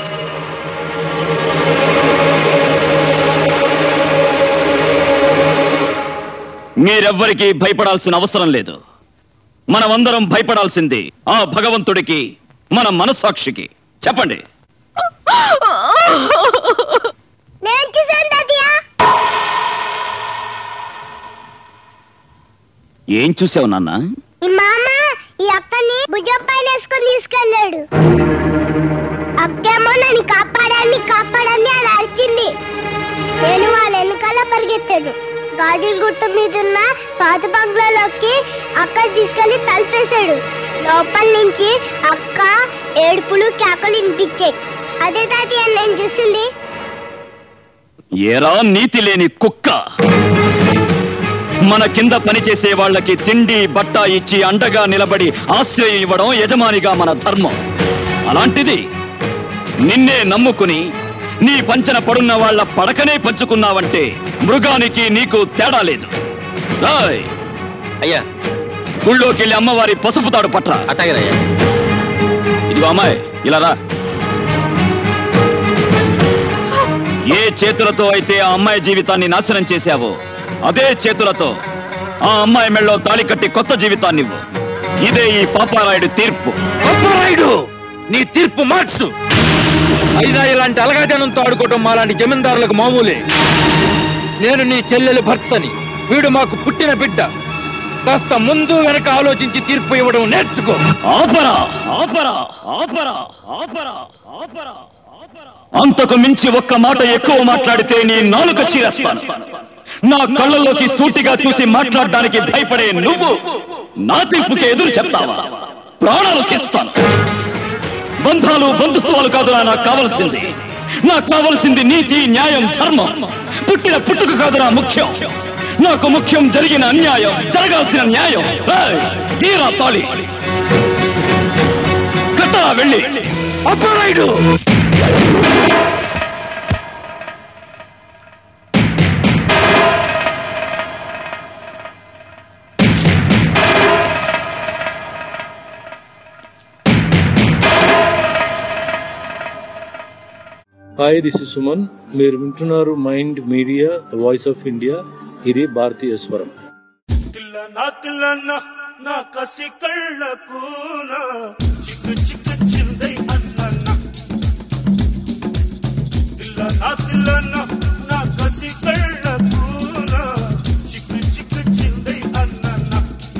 మీరెవ్వరికీ భయపడాల్సిన అవసరం లేదు మనమందరం భయపడాల్సింది ఆ భగవంతుడికి మన మనస్సాక్షికి చెప్పండి ఏం చూసావు నాన్న ఈ మామ ఈ అక్కని భుజం పైన వేసుకొని తీసుకెళ్ళాడు అక్కేమో నన్ను కాపాడాన్ని కాపాడాన్ని అని అరిచింది నేను వాళ్ళ వెనకాల పరిగెత్తాను గాజుల గుట్ట మీద ఉన్న పాత బంగ్లాలోకి అక్క తీసుకెళ్లి తలిపేశాడు లోపల నుంచి అక్క ఏడుపులు కేకలు వినిపించాయి అదే తాతయ్య నేను చూసింది ఏరా నీతి లేని కుక్క మన కింద పనిచేసే వాళ్ళకి తిండి బట్ట ఇచ్చి అండగా నిలబడి ఆశ్రయం ఇవ్వడం యజమానిగా మన ధర్మం అలాంటిది నిన్నే నమ్ముకుని నీ పంచన పడున్న వాళ్ళ పడకనే పంచుకున్నావంటే మృగానికి నీకు తేడా లేదు రాయ్ అయ్యా గుళ్ళోకి వెళ్ళి అమ్మవారి పసుపు తాడు పట్రా అట్టగదయ్యా ఇదిగో అమ్మాయి ఇలా రా ఏ చేతులతో అయితే ఆ అమ్మాయి జీవితాన్ని నాశనం చేశావో అదే చేతులతో ఆ అమ్మాయి మెళ్ళో తాళి కట్టి కొత్త జీవితాన్ని ఇవ్వు ఇదే ఈ పాపారాయుడు తీర్పు పాపారాయుడు నీ తీర్పు మార్చు అయినా ఇలాంటి అలగాజనంతో ఆడుకోవటం మాలాంటి జమీందారులకు మామూలే నేను నీ చెల్లెలి భర్తని వీడు మాకు పుట్టిన బిడ్డ కాస్త ముందు వెనక ఆలోచించి తీర్పు ఇవ్వడం నేర్చుకో ఆపరా ఆపరా ఆపరా ఆపరా ఆపరా అంతకు మించి ఒక్క మాట ఎక్కువ మాట్లాడితే నీ నాలుక చీరేస్తాను నా కళ్ళలోకి సూటిగా చూసి మాట్లాడడానికి భయపడే నువ్వు నా తీర్పుకి ఎదురు చెప్తావా ప్రాణాలు తీస్తాను బంధాలు బంధుత్వాలు కాదురా నాకు కావలసింది నాకు కావలసింది నీతి న్యాయం ధర్మం పుట్టిన పుట్టుక కాదురా ముఖ్యం నాకు ముఖ్యం జరిగిన అన్యాయం జరగాల్సిన న్యాయం ఏయ్, తీరా తాళి కట్టరా వెళ్ళి Apparayudu hi this is Suman మీరు వింటున్నారు Mind Media the voice of India ఇది భారతీయ స్వరం నా తిల్లన్న నా కసి కళ్ళకు నా చిక్కు చిక్కు చిందై అన్న తిల్ల నా తిల్లన్న నా కసి కళ్ళకు నా చిక్కు చిక్కు చిందై అన్న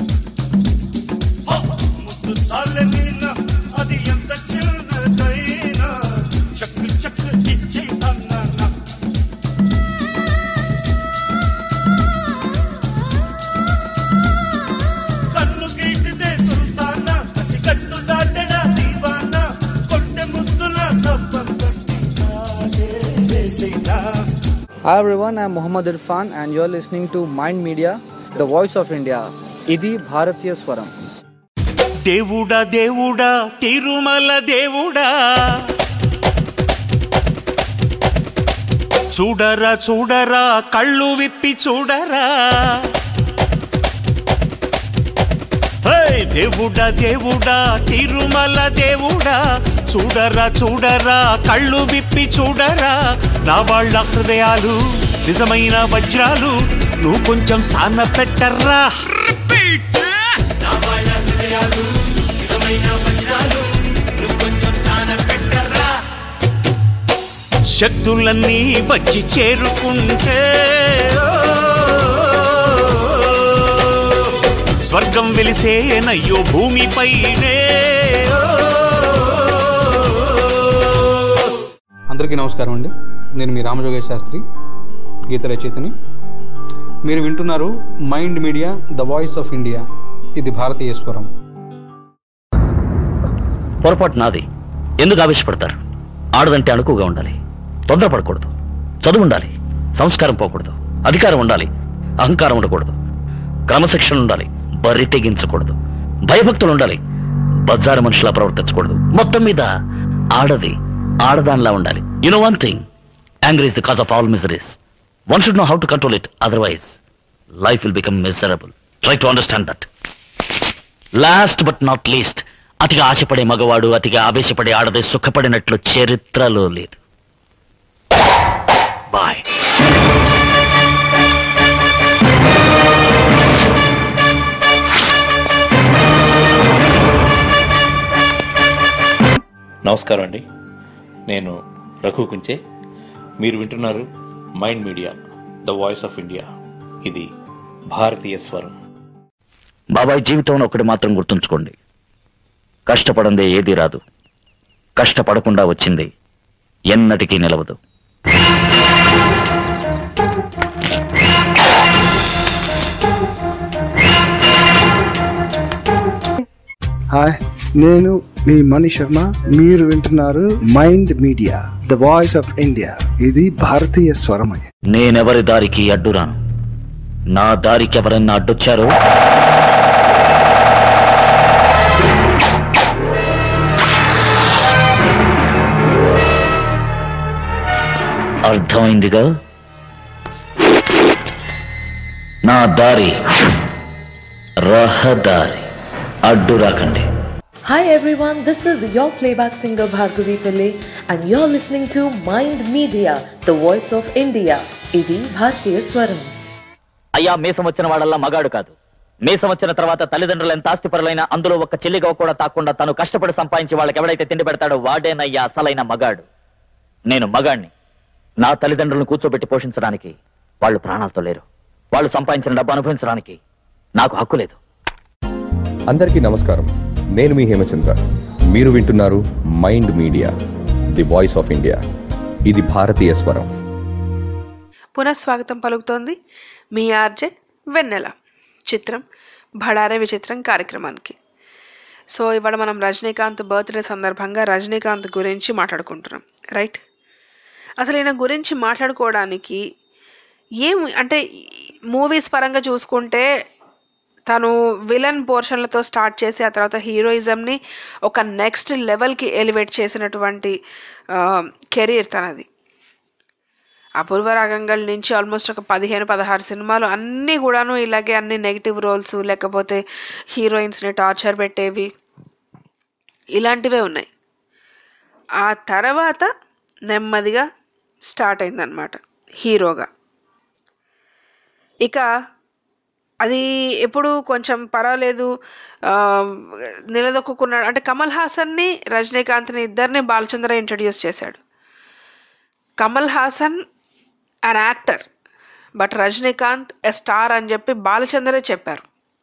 ముద్దు చాలనిన అది ఎంత చిన్నదైనా చక్కు చక్కు ఇచ్చే అన్న కన్ను గీటిదే సుల్తాన కసి కట్టు దాటడా దీవాన కొండె ముద్దుల తప్పం Hi everyone, I'm Muhammad Irfan and you're listening to Mind Media, the voice of India. ఇది భారతీయ స్వరం దేవుడా దేవుడా తిరుమల దేవుడా చూడరా చూడరా కళ్ళు విప్పి చూడరా హే, దేవుడా దేవుడా తిరుమల దేవుడా చూడరా చూడరా కళ్ళు విప్పి చూడరా నా వాళ్ళ హృదయాలు నిజమైన వజ్రాలు నువ్వు కొంచెం సాన పెట్టర్రా నా వాళ్ళ హృదయాలు నిజమైన వజ్రాలు నువ్వు కొంచెం సాన పెట్టర్రా శక్తులన్నీ వచ్చి చేరుకుంటే ఓ, స్వర్గం వెలిసేనయ్యో భూమిపైనే ఓ, అందరికీ నమస్కారం అండి నేను మీ రామజోగేశ్ శాస్త్రి గీత రచయితని మీరు వింటున్నారు Mind Media the voice of India ఇది భారతీయ స్వరం పొరపాటు నాది ఎందుకు ఆవేశపడతారు ఆడదంటే అణుకుగా ఉండాలి తొందరపడకూడదు చదువు ఉండాలి సంస్కారం పోకూడదు అధికారం ఉండాలి అహంకారం ఉండకూడదు క్రమశిక్షణ ఉండాలి బరి తెగించకూడదు భయభక్తులు ఉండాలి బజారు మనుషులా ప్రవర్తించకూడదు మొత్తం మీద ఆడది ఆడదానిలా ఉండాలి you know one thing angry is the cause of all miseries one should know how to control it otherwise life will become miserable try to understand that last but not least అతిగా ఆశపడే మగవాడు అతిగా ఆవేశపడే ఆడది సుఖపడినట్లు చరిత్రలో లేదు bye నమస్కారం అండి నేను రఘు కుంచే మీరు వింటున్నారు Mind Media the voice of India ఇది భారతీయ స్వరం బాబాయ్ జీవితంలో ఒకటి మాత్రం గుర్తుంచుకోండి కష్టపడందే ఏదీ రాదు కష్టపడకుండా వచ్చింది ఎన్నటికీ నిలవదు హాయ్ నేను మీ మణి శర్మ మీరు వింటున్నారు Mind Media the voice of India ఇది భారతీయ స్వరమయ నేనెవరి దారికి అడ్డురాను నా దారికి ఎవరన్నా అడ్డొచ్చారో అర్థమైందిగా నా దారి రహదారి అడ్డు రాకండి Hi everyone, this is your playback singer Bhargavi Pillai and you're listening to Mind Media, the voice of India. ఇది భారతీయ స్వరం అయ్యా మీసం వచ్చిన వాడల్లా మగాడు కాదు మీసం వచ్చిన తర్వాత తల్లిదండ్రులు ఎంత ఆస్తిపరులైన అందులో ఒక చెల్లిగా కూడా తాకుండా తను కష్టపడి సంపాదించి వాళ్ళకి ఎవడైతే తిండి పెడతాడో వాడేనయ్యా అసలైన మగాడు నేను మగాణ్ణి నా తల్లిదండ్రులను కూర్చోబెట్టి పోషించడానికి వాళ్ళు ప్రాణాలతో లేరు వాళ్ళు సంపాదించిన డబ్బు అనుభవించడానికి నాకు హక్కు లేదు అందరికీ నమస్కారం నేను మీ హేమచంద్ర మీరు వింటున్నారు Mind Media the voice of India ఇది భారతీయ స్వరం పునఃస్వాగతం పలుకుతోంది మీ ఆర్జే వెన్నెల చిత్రం భడారే విచిత్రం కార్యక్రమానికి సో ఇవాళ మనం రజనీకాంత్ బర్త్డే సందర్భంగా రజనీకాంత్ గురించి మాట్లాడుకుంటున్నాం రైట్ అసలు ఈయన గురించి మాట్లాడుకోవడానికి ఏం అంటే మూవీస్ పరంగా చూసుకుంటే తను విలన్ పోర్షన్లతో స్టార్ట్ చేసి ఆ తర్వాత హీరోయిజంని ఒక నెక్స్ట్ లెవెల్కి ఎలివేట్ చేసినటువంటి కెరీర్ తనది అపూర్వ రాగంగల్ నుంచి ఆల్మోస్ట్ ఒక పదిహేను పదహారు సినిమాలు అన్నీ కూడాను ఇలాగే అన్ని నెగిటివ్ రోల్స్ లేకపోతే హీరోయిన్స్ని టార్చర్ పెట్టేవి ఇలాంటివే ఉన్నాయి ఆ తర్వాత నెమ్మదిగా స్టార్ట్ అయిందనమాట హీరోగా ఇక అది ఎప్పుడు కొంచెం పర్వాలేదు ఆ, నిలదొక్కున్నాడు అంటే కమల్ హాసన్ని రజనీకాంత్ని ఇద్దరిని బాలచంద్ర ఇంట్రడ్యూస్ చేశాడు Kamal Haasan an actor but Rajinikanth a star అని చెప్పి బాలచంద్రే చెప్పారు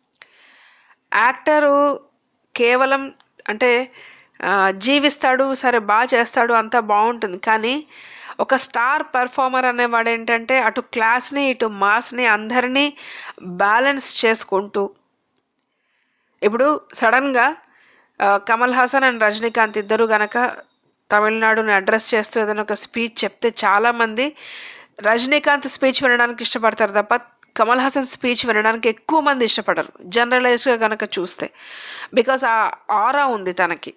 యాక్టరు కేవలం అంటే ఆ, జీవిస్తాడు సరే బాగా చేస్తాడు అంతా బాగుంటుంది కానీ ఒక స్టార్ పర్ఫార్మర్ అనేవాడు ఏంటంటే అటు క్లాస్ని ఇటు మాస్ని అందరినీ బ్యాలెన్స్ చేసుకుంటూ ఇప్పుడు సడన్గా ఆ, కమల్ హాసన్ అండ్ రజనీకాంత్ ఇద్దరు గనక తమిళనాడుని అడ్రస్ చేస్తూ ఏదైనా ఒక స్పీచ్ చెప్తే చాలామంది రజనీకాంత్ స్పీచ్ వినడానికి ఇష్టపడతారు తప్ప కమల్ హాసన్ స్పీచ్ వినడానికి ఎక్కువ మంది ఇష్టపడరు జనరలైజ్గా కనుక చూస్తే బికాస్ ఆ ఆరా ఉంది తనకి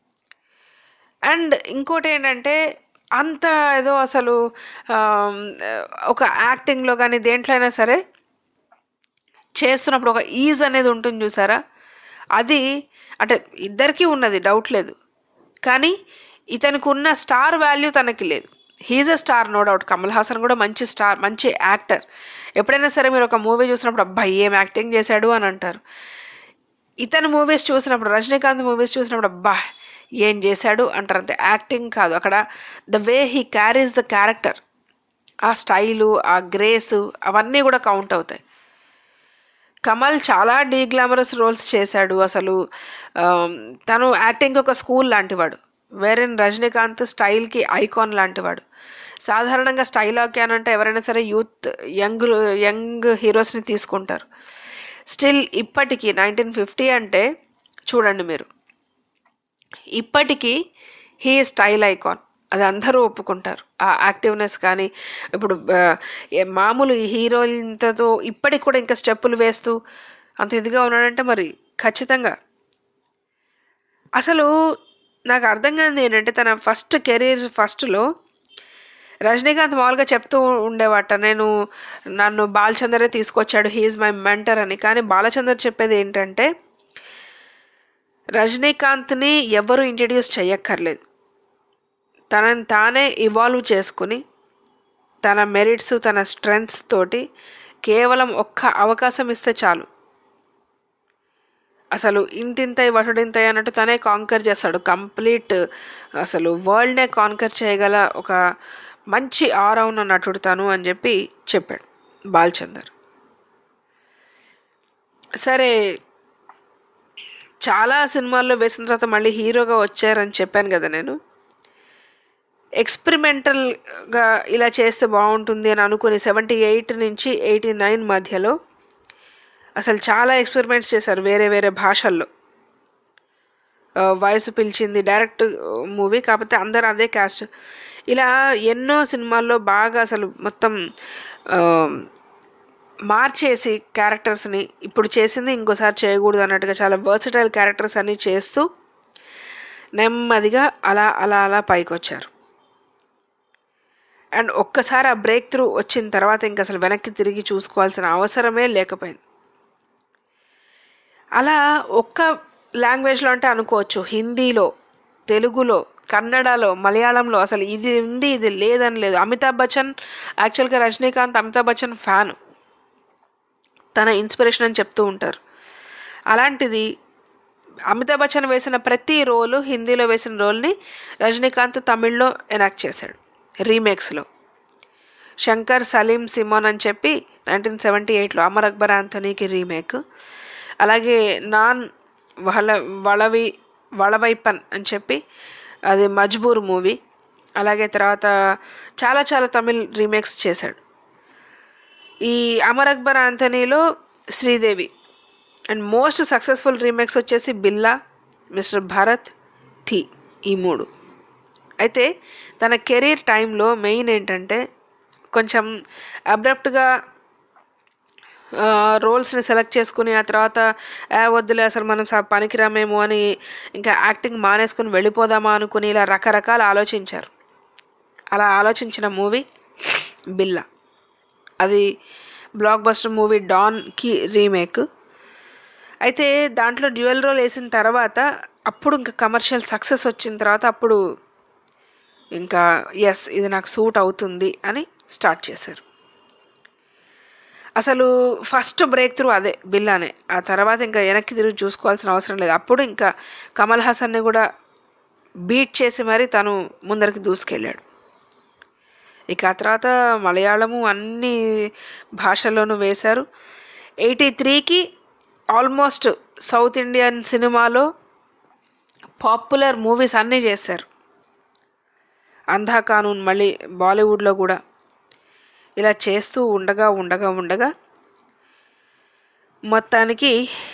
అండ్ ఇంకోటి ఏంటంటే అంత ఏదో అసలు ఆమ్, ఒక యాక్టింగ్లో కానీ దేంట్లో అయినా సరే చేస్తున్నప్పుడు ఒక ఈజ్ అనేది ఉంటుంది చూసారా అది అంటే ఇద్దరికీ ఉన్నది డౌట్ లేదు కానీ ఇతనికి ఉన్న స్టార్ వాల్యూ తనకి లేదు he's a star no doubt Kamal Haasan కూడా మంచి స్టార్ మంచి యాక్టర్ ఎప్పుడైనా సరే మీరు ఒక మూవీ చూసినప్పుడు అబ్బాయి ఏం యాక్టింగ్ చేశాడు అని అంటారు ఇతని మూవీస్ చూసినప్పుడు రజనీకాంత్ మూవీస్ చూసినప్పుడు అబ్బా ఏం చేశాడు అంటారు అంతే యాక్టింగ్ కాదు అక్కడ the way he carries the character ఆ స్టైలు ఆ గ్రేసు అవన్నీ కూడా కౌంట్ అవుతాయి కమల్ చాలా డీ గ్లామరస్ రోల్స్ చేశాడు అసలు ఆమ్, తను యాక్టింగ్ ఒక స్కూల్ లాంటివాడు వేరే రజనీకాంత్ స్టైల్కి ఐకాన్ లాంటివాడు సాధారణంగా స్టైల్ ఓకే అని అంటే ఎవరైనా సరే యూత్ యంగ్ యంగ్ హీరోస్ని తీసుకుంటారు స్టిల్ ఇప్పటికీ నైన్టీన్ ఫిఫ్టీ అంటే చూడండి మీరు ఇప్పటికీ హీ స్టైల్ ఐకాన్ అది అందరూ ఒప్పుకుంటారు ఆ యాక్టివ్నెస్ కానీ ఇప్పుడు ఆ, ఏ మామూలు హీరోయిన్తో ఇప్పటికి కూడా ఇంకా స్టెప్పులు వేస్తూ అంత ఇదిగా ఉన్నాడంటే మరి ఖచ్చితంగా అసలు నాకు అర్థం కానిది ఏంటంటే తన ఫస్ట్ కెరీర్ ఫస్ట్లో రజనీకాంత్ మామూలుగా చెప్తూ ఉండేవాట నేను నన్ను బాలచందరే తీసుకొచ్చాడు హీఈస్ మై మెంటర్ అని కానీ బాలచందర్ చెప్పేది ఏంటంటే రజనీకాంత్ని ఎవరు ఇంట్రడ్యూస్ చేయక్కర్లేదు తనని తానే ఇవాల్వ్ చేసుకుని తన మెరిట్స్ తన స్ట్రెంగ్స్ తోటి కేవలం ఒక్క అవకాశం ఇస్తే చాలు అసలు ఇంతింతై వటుడింతై అన్నట్టు తనే కాంకర్ చేస్తాడు కంప్లీట్ అసలు వరల్డ్నే కాంకర్ చేయగల ఒక మంచి ఆరా ఉన్న నటుడు తను అని చెప్పి చెప్పాడు బాల్చందర్ సరే చాలా సినిమాల్లో వేసిన తర్వాత మళ్ళీ హీరోగా వచ్చారని చెప్పాను కదా నేను ఎక్స్పెరిమెంటల్గా ఇలా చేస్తే బాగుంటుంది అని అనుకుని సెవెంటీ ఎయిట్ నుంచి ఎయిటీ నైన్ మధ్యలో అసలు చాలా ఎక్స్పెరిమెంట్స్ చేశారు వేరే వేరే భాషల్లో ఆ, వయసు పిలిచింది డైరెక్ట్ మూవీ కాకపోతే అందరు అదే క్యాస్ట్ ఇలా ఎన్నో సినిమాల్లో బాగా అసలు మొత్తం ఆ, మార్చేసి క్యారెక్టర్స్ని ఇప్పుడు చేసింది ఇంకోసారి చేయకూడదు అన్నట్టుగా చాలా వర్సటైల్ క్యారెక్టర్స్ అన్నీ చేస్తూ నెమ్మదిగా అలా అలా అలా పైకి వచ్చారు అండ్ ఒక్కసారి ఆ బ్రేక్ త్రూ వచ్చిన తర్వాత ఇంక అసలు వెనక్కి తిరిగి చూసుకోవాల్సిన అవసరమే లేకపోయింది అలా ఒక్క లాంగ్వేజ్లో అంటే అనుకోవచ్చు హిందీలో తెలుగులో కన్నడలో మలయాళంలో అసలు ఇది ఉంది ఇది లేదని లేదు అమితాబ్ బచ్చన్ యాక్చువల్గా రజనీకాంత్ అమితాబ్ బచ్చన్ ఫ్యాన్ తన ఇన్స్పిరేషన్ అని చెప్తూ ఉంటారు అలాంటిది అమితాబ్ బచ్చన్ వేసిన ప్రతి రోలు హిందీలో వేసిన రోల్ని రజనీకాంత్ తమిళ్లో ఎనాక్ట్ చేశాడు రీమేక్స్లో శంకర్ సలీం సిమోన్ అని చెప్పి నైన్టీన్ సెవెంటీ ఎయిట్లో అమర్ అక్బర్ ఆంథనీకి రీమేక్ అలాగే నాన్ వల వళవి వళవైపన్ అని చెప్పి అది మజ్బూర్ మూవీ అలాగే తర్వాత చాలా చాలా తమిళ్ రీమేక్స్ చేశాడు ఈ అమర్ అక్బర్ ఆంథనీలో Sridevi and most successful remakes వచ్చేసి బిల్లా మిస్టర్ భారత్ థీ ఈ మూడు అయితే తన కెరీర్ టైంలో మెయిన్ ఏంటంటే కొంచెం అబ్రప్ట్గా రోల్స్ని సెలెక్ట్ చేసుకుని ఆ తర్వాత "ఏ, వద్దులే అసలు మనం స- పనికిరామేమో అని ఇంకా యాక్టింగ్ మానేసుకుని వెళ్ళిపోదామా అనుకుని ఇలా రకరకాల ఆలోచించారు అలా ఆలోచించిన మూవీ బిల్లా అది బ్లాక్ బస్టర్ మూవీ డాన్కి రీమేక్ అయితే దాంట్లో డ్యూయల్ రోల్ వేసిన తర్వాత అప్పుడు ఇంకా కమర్షియల్ సక్సెస్ వచ్చిన తర్వాత అప్పుడు ఇంకా ఎస్ ఇది నాకు సూట్ అవుతుంది అని స్టార్ట్ చేశారు అసలు ఫస్ట్ బ్రేక్ త్రూ అదే బిల్లానే ఆ తర్వాత ఇంకా వెనక్కి తిరిగి చూసుకోవాల్సిన అవసరం లేదు అప్పుడు ఇంకా కమల్ హాసన్ని కూడా బీట్ చేసి మరీ తను ముందరికి దూసుకెళ్ళాడు ఇక ఆ తర్వాత మలయాళము అన్ని భాషల్లోనూ వేశారు ఎయిటీ త్రీకి ఆల్మోస్ట్ సౌత్ ఇండియన్ సినిమాలో పాపులర్ మూవీస్ అన్నీ చేశారు అంధా కానూన్ మళ్ళీ బాలీవుడ్లో కూడా ఇలా చేస్తూ ఉండగా ఉండగా ఉండగా మొత్తానికి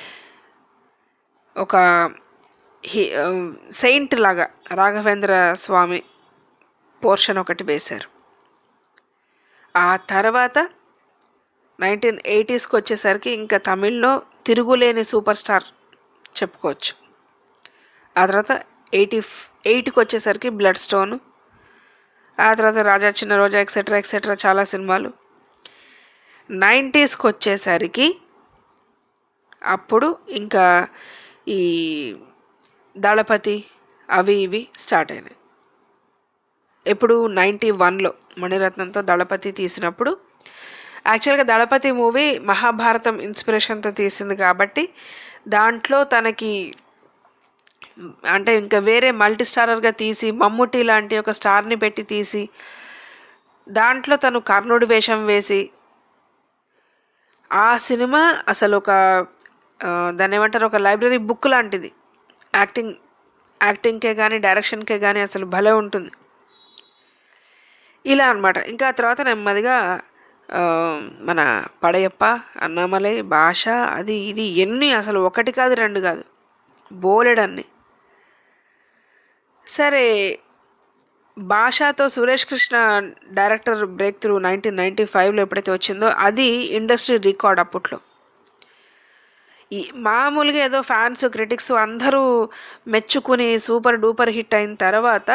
ఒక హి- ఆ, సెయింట్ లాగా రాఘవేంద్ర స్వామి పోర్షన్ ఒకటి వేశారు ఆ తర్వాత నైన్టీన్ ఎయిటీస్కి వచ్చేసరికి ఇంకా తమిళ్లో తిరుగులేని సూపర్ స్టార్ చెప్పుకోవచ్చు ఆ తర్వాత ఎయిటీ ఎయిట్కి వచ్చేసరికి బ్లడ్ స్టోన్ ఆ తర్వాత రాజా చిన్న రోజా ఎక్సెట్రా ఎక్సెట్రా చాలా సినిమాలు నైంటీస్కి వచ్చేసరికి అప్పుడు ఇంకా ఈ దళపతి అవి ఇవి స్టార్ట్ అయినాయి ఎప్పుడు నైంటీ వన్లో మణిరత్నంతో దళపతి తీసినప్పుడు యాక్చువల్గా దళపతి మూవీ మహాభారతం ఇన్స్పిరేషన్తో తీసింది కాబట్టి దాంట్లో తనకి అంటే ఇంకా వేరే మల్టీ స్టారర్గా తీసి మమ్ముట్టి లాంటి ఒక స్టార్ని పెట్టి తీసి దాంట్లో తను కర్ణుడి వేషం వేసి ఆ సినిమా అసలు ఒక ఆ, దాన్ని ఏమంటారు ఒక లైబ్రరీ బుక్ లాంటిది యాక్టింగ్ యాక్టింగ్కే కానీ డైరెక్షన్కే కానీ అసలు భలే ఉంటుంది ఇలా అన్నమాట ఇంకా ఆ తర్వాత నెమ్మదిగా ఆ, మన పడయప్ప అన్నామలై భాష అది ఇది ఎన్ని అసలు ఒకటి కాదు రెండు కాదు బోలెడన్ని సరే భాషతో Suresh Krishna director breakthrough nineteen ninety ఫైవ్లో ఎప్పుడైతే వచ్చిందో అది ఇండస్ట్రీ రికార్డ్ అప్పట్లో ఈ మామూలుగా ఏదో ఫ్యాన్స్ క్రిటిక్స్ అందరూ మెచ్చుకుని సూపర్ డూపర్ హిట్ అయిన తర్వాత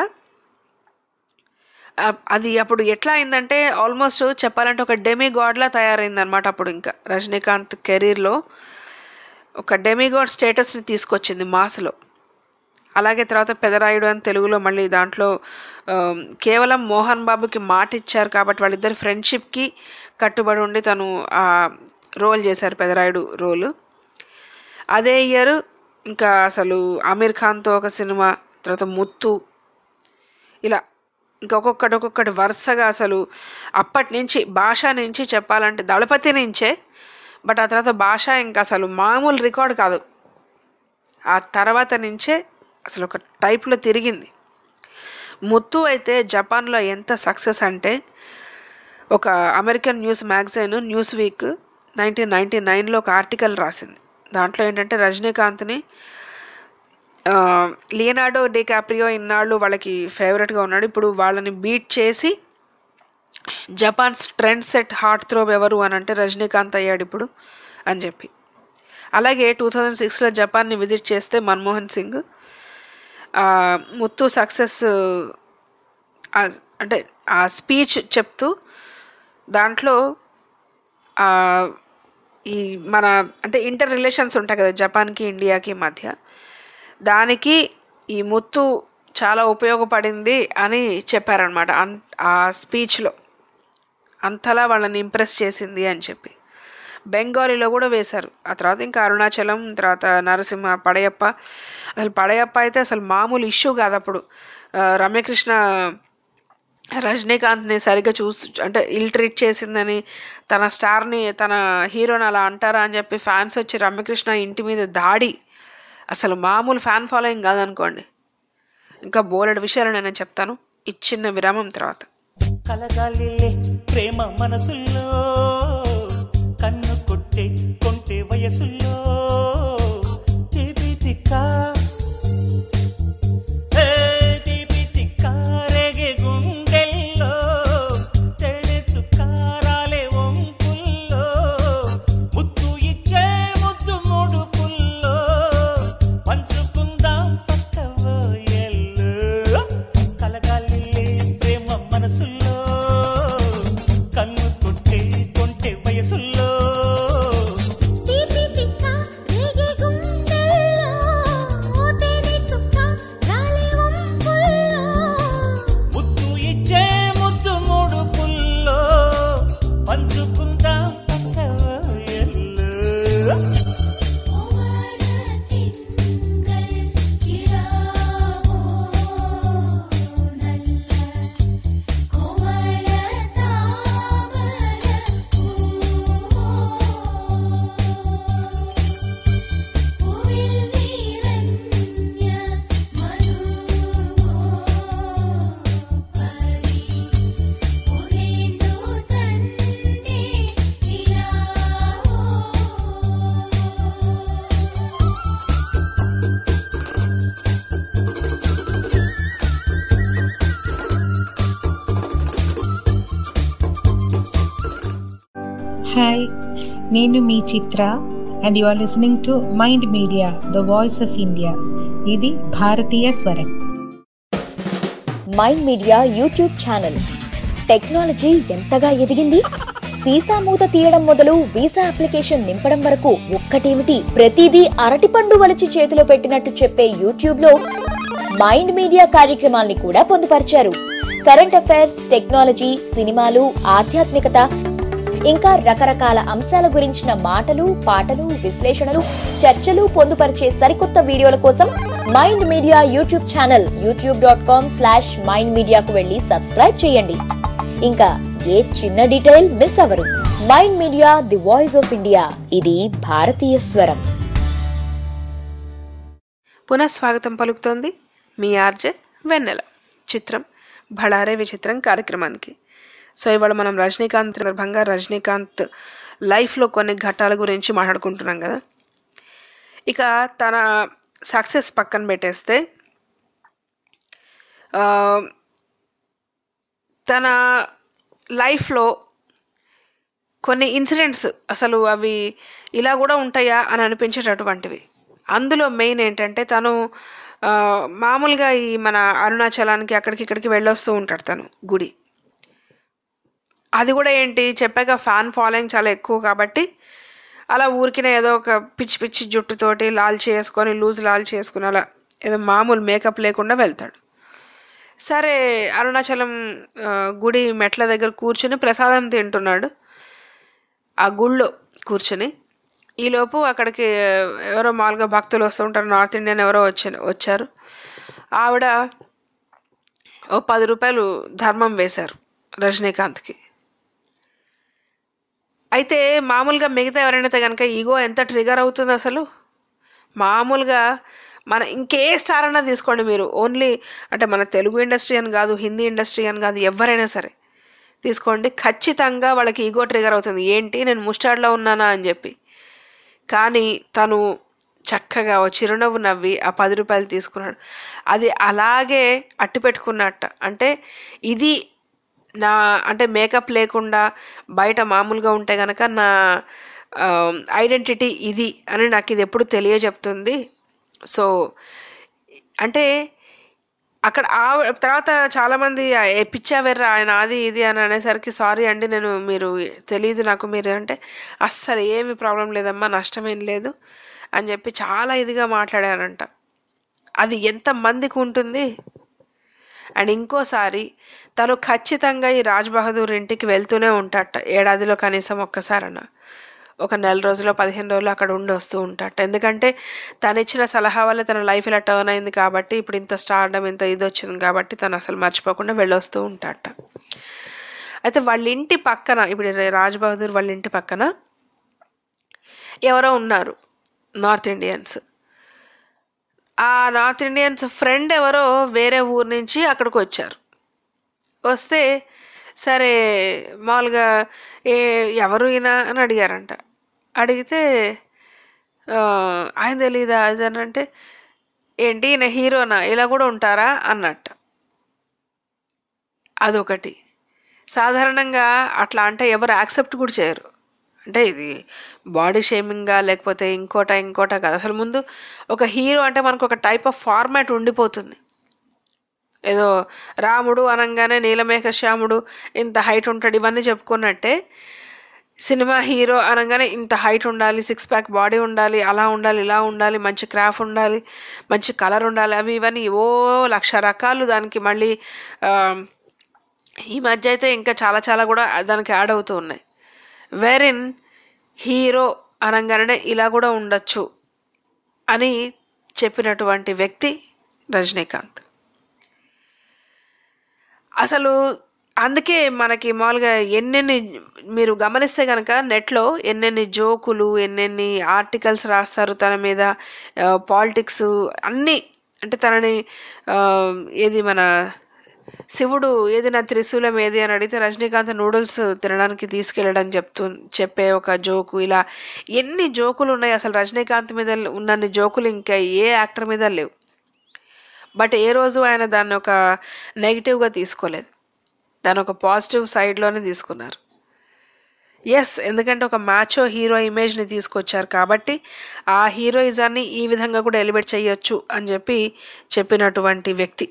ఆ, అది అప్పుడు ఎట్లా అయిందంటే ఆల్మోస్ట్ చెప్పాలంటే ఒక డెమీ గాడ్లా తయారైంది అనమాట అప్పుడు ఇంకా రజనీకాంత్ కెరీర్లో ఒక డెమిగాడ్ స్టేటస్ని తీసుకొచ్చింది మాస్లో అలాగే తర్వాత పెదరాయుడు అని తెలుగులో మళ్ళీ దాంట్లో ఆ, కేవలం మోహన్ బాబుకి మాట ఇచ్చారు కాబట్టి వాళ్ళిద్దరి ఫ్రెండ్షిప్కి కట్టుబడి ఉండి తను ఆ రోల్ చేశారు పెదరాయుడు రోలు అదే ఇయర్ ఇంకా అసలు ఆమీర్ ఖాన్తో ఒక సినిమా తర్వాత ముత్తు ఇలా ఇంకొకటి ఒక్కొక్కటి వరుసగా అసలు అప్పటి నుంచి భాష నుంచి చెప్పాలంటే దళపతి నుంచే బట్ ఆ తర్వాత భాష ఇంకా అసలు మామూలు రికార్డ్ కాదు ఆ తర్వాత నుంచే అసలు ఒక టైప్లో తిరిగింది ముత్తు అయితే జపాన్లో ఎంత సక్సెస్ అంటే ఒక American news magazine Newsweek nineteen ninety నైన్లో ఒక ఆర్టికల్ రాసింది దాంట్లో ఏంటంటే రజనీకాంత్ని ఆ, లియనార్డో డికాప్రియో ఇన్నాళ్ళు వాళ్ళకి ఫేవరెట్గా ఉన్నాడు ఇప్పుడు వాళ్ళని బీట్ చేసి Japan's trend set heartthrob ఎవరు అని అంటే రజనీకాంత్ అయ్యాడు ఇప్పుడు అని చెప్పి అలాగే టూ థౌజండ్ సిక్స్లో జపాన్ని విజిట్ చేస్తే మన్మోహన్ సింగ్ ఆ, ముత్తు సక్సెస్ అంటే ఆ స్పీచ్ చెప్తూ దాంట్లో ఆ, ఈ మన అంటే ఇంటర్ రిలేషన్స్ ఉంటాయి కదా జపాన్కి ఇండియాకి మధ్య దానికి ఈ ముత్తు చాలా ఉపయోగపడింది అని చెప్పారనమాట అన్ ఆ స్పీచ్లో అంతలా వాళ్ళని ఇంప్రెస్ చేసింది అని చెప్పి బెంగాలీలో కూడా వేశారు ఆ తర్వాత ఇంకా అరుణాచలం తర్వాత నరసింహ పడయప్ప అసలు పడయప్ప అయితే అసలు మామూలు ఇష్యూ కాదు అప్పుడు ఆ, రమ్యకృష్ణ రజనీకాంత్ని సరిగ్గా చూస్తూ అంటే ఇల్ ట్రీట్ చేసిందని తన స్టార్ని తన హీరోని అలా అంటారా అని చెప్పి ఫ్యాన్స్ వచ్చి రమ్యకృష్ణ ఇంటి మీద దాడి అసలు మామూలు ఫ్యాన్ ఫాలోయింగ్ కాదనుకోండి ఇంకా బోలెడు విషయాలు నేను చెప్తాను ఈ చిన్న విరామం తర్వాత కలగాలిలే ప్రేమ మనసుల్లో కన్ను కొట్టే కొంటే వయసుల్లో తీపి తిక్క ఏ తీపి తిక్క రేగే గుండెల్లో తెలి చుక్కారాలే వంపుల్లో ముద్దు ఇచ్చే ముద్దు మూడు పుల్లో పంచుకుందాం పక్క ఎల్లో కలగాలిలే ప్రేమ మనసుల్లో కన్ను కొట్టే కొంటే వయసుల్లో తీపి తిక్క రేగే గుండెల్లో తేనె చుక్క రాలే వంపుల్లో ముద్దు ఇచ్చే ముద్దు మూడు పుల్లో పంచుకుందాం పక్క ఎల్లో హాయ్ నేను మీ Chitra and you are listening to Mind Media the voice of India ఇది భారతీయ స్వరం Mind Media YouTube channel technology ఎంతగా ఎదిగింది సీసా మూత తీయడం మొదలు వీసా అప్లికేషన్ నింపడం వరకు ఒక్కటేమిటి ప్రతిదీ అరటిపండు వలిచి చేతిలో పెట్టినట్టు చెప్పే యూట్యూబ్ లో మైండ్ మీడియా కార్యక్రమాల్ని కూడా పొందుపరిచారు కరెంట్ అఫైర్స్ టెక్నాలజీ సినిమాలు ఆధ్యాత్మికత ఇంకా రకరకాల అంశాల గురించిన మాటలు పాటలు విశ్లేషణలు చర్చలు పొందుపరిచే సరికొత్త వీడియోల కోసం Mind Media YouTube channel YouTube dot com slash Mind మీడియాకు వెళ్ళి సబ్స్క్రైబ్ చేయండి ఇంకా ఏ చిన్న డీటెయిల్ మిస్ అవ్వరు Mind Media the voice of India ఇది భారతీయ స్వరం పునఃస్వాగతం పలుకుతోంది మీ ఆర్జే వెన్నెల చిత్రం భళారే విచిత్రం కార్యక్రమానికి సో ఇవాళ మనం రజనీకాంత్ సందర్భంగా రజనీకాంత్ లైఫ్లో కొన్ని ఘట్టాల గురించి మాట్లాడుకుంటున్నాం కదా ఇక తన సక్సెస్ పక్కన పెట్టేస్తే ఆ, తన లైఫ్లో కొన్ని ఇన్సిడెంట్స్ అసలు అవి ఇలా కూడా ఉంటాయా అని అనిపించేటటువంటివి అందులో మెయిన్ ఏంటంటే తను ఆ, మామూలుగా ఈ మన అరుణాచలానికి అక్కడికి ఇక్కడికి వెళ్ళొస్తూ ఉంటాడు తను గుడి అది కూడా ఏంటి చెప్పాక ఫ్యాన్ ఫాలోయింగ్ చాలా ఎక్కువ కాబట్టి అలా ఊరికినే ఏదో ఒక పిచ్చి పిచ్చి జుట్టుతోటి లాల్ చేసుకొని లూజ్ లాల్ చేసుకుని అలా ఏదో మామూలు మేకప్ లేకుండా వెళ్తాడు సరే అరుణాచలం ఆ, గుడి మెట్ల దగ్గర కూర్చుని ప్రసాదం తింటున్నాడు ఆ గుళ్ళో కూర్చుని ఈలోపు అక్కడికి ఎవరో మామూలుగా భక్తులు వస్తూ ఉంటారు నార్త్ ఇండియన్ ఎవరో వచ్చి వచ్చారు ఆవిడ ఓ పది రూపాయలు ధర్మం వేశారు రజనీకాంత్కి అయితే మామూలుగా మిగతా ఎవరైనా కనుక ఈగో ఎంత ట్రిగర్ అవుతుంది అసలు మామూలుగా మన ఇంకే స్టార్ అన్నా తీసుకోండి మీరు ఓన్లీ అంటే మన తెలుగు ఇండస్ట్రీ అని కాదు హిందీ ఇండస్ట్రీ అని కాదు ఎవరైనా సరే తీసుకోండి ఖచ్చితంగా వాళ్ళకి ఈగో ట్రిగర్ అవుతుంది ఏంటి నేను ముస్టాడ్లో ఉన్నానా అని చెప్పి కానీ తను చక్కగా ఓ చిరునవ్వు నవ్వి ఆ పది రూపాయలు తీసుకున్నాడు అది అలాగే అట్టు పెట్టుకున్నట్ట అంటే ఇది నా అంటే మేకప్ లేకుండా బయట మామూలుగా ఉంటే కనుక నా ఐడెంటిటీ ఇది అని నాకు ఇది ఎప్పుడు తెలియజెప్తుంది సో అంటే అక్కడ ఆ తర్వాత చాలామంది "ఏ పిచ్చావెర్రా ఆయన అది ఇది అని అనేసరికి సారీ అండి నేను మీరు తెలియదు నాకు మీరు అంటే అస్సలు ఏమి ప్రాబ్లం లేదమ్మా నష్టమేం లేదు అని చెప్పి చాలా ఇదిగా మాట్లాడానంట అది ఎంత మందికి ఉంటుంది అండ్ ఇంకోసారి తను ఖచ్చితంగా ఈ రాజ్ బహదూర్ ఇంటికి వెళ్తూనే ఉంటాట ఏడాదిలో కనీసం ఒక్కసారన్నా ఒక నెల రోజులు పదిహేను రోజులు అక్కడ ఉండి వస్తూ ఉంటాట ఎందుకంటే తను ఇచ్చిన సలహా వల్ల తన లైఫ్ ఇలా టర్న్ అయింది కాబట్టి ఇప్పుడు ఇంత స్టార్డమ్ ఇంత ఇది వచ్చింది కాబట్టి తను అసలు మర్చిపోకుండా వెళ్ళొస్తూ ఉంటాట అయితే వాళ్ళ ఇంటి పక్కన ఇప్పుడు రాజ్ బహదూర్ వాళ్ళ ఇంటి పక్కన ఎవరో ఉన్నారు నార్త్ ఇండియన్స్ ఆ నార్త్ ఇండియన్స్ ఫ్రెండ్ ఎవరో వేరే ఊరు నుంచి అక్కడికి వచ్చారు వస్తే సరే మామూలుగా ఏ ఎవరు ఈయన అని అడిగారంట అడిగితే "ఆ, ఆయన తెలీదా అది అని అంటే ఏంటి ఈయన హీరోనా ఇలా కూడా ఉంటారా అన్నట్ట అదొకటి సాధారణంగా అట్లా అంటే ఎవరు యాక్సెప్ట్ కూడా చేయరు అంటే ఇది బాడీ షేమింగ్గా లేకపోతే ఇంకోట ఇంకోట కాదు అసలు ముందు ఒక హీరో అంటే మనకు ఒక టైప్ ఆఫ్ ఫార్మాట్ ఉండిపోతుంది ఏదో రాముడు అనగానే నీలమేఘ శ్యాముడు ఇంత హైట్ ఉంటాడు ఇవన్నీ చెప్పుకున్నట్టే సినిమా హీరో అనగానే ఇంత హైట్ ఉండాలి సిక్స్ ప్యాక్ బాడీ ఉండాలి అలా ఉండాలి ఇలా ఉండాలి మంచి క్రాఫ్ ఉండాలి మంచి కలర్ ఉండాలి అవి ఇవన్నీ ఓ లక్ష రకాలు దానికి మళ్ళీ ఆ, ఈ మధ్య అయితే ఇంకా చాలా చాలా కూడా దానికి యాడ్ అవుతూ ఉన్నాయి వెరిన్ హీరో అనగానే ఇలా కూడా ఉండొచ్చు అని చెప్పినటువంటి వ్యక్తి రజనీకాంత్ అసలు అందుకే మనకి మామూలుగా ఎన్నెన్ని మీరు గమనిస్తే కనుక నెట్లో ఎన్నెన్ని జోకులు ఎన్నెన్ని ఆర్టికల్స్ రాస్తారు తన మీద పాలిటిక్స్ అన్నీ అంటే తనని ఆ, ఏది మన శివుడు ఏది నా త్రిశూలం ఏది అని అడిగితే రజనీకాంత్ నూడిల్స్ తినడానికి తీసుకెళ్ళడం చెప్తూ చెప్పే ఒక జోకు ఇలా ఎన్ని జోకులు ఉన్నాయి అసలు రజనీకాంత్ మీద ఉన్నన్ని జోకులు ఇంకా ఏ యాక్టర్ మీద లేవు బట్ ఏ రోజు ఆయన దాన్ని ఒక నెగిటివ్గా తీసుకోలేదు దాని ఒక పాజిటివ్ సైడ్లోనే తీసుకున్నారు ఎస్ ఎందుకంటే ఒక మ్యాచో హీరో ఇమేజ్ని తీసుకొచ్చారు కాబట్టి ఆ హీరోయిజాన్ని ఈ విధంగా కూడా ఎలివేట్ చేయొచ్చు అని చెప్పి చెప్పినటువంటి వ్యక్తి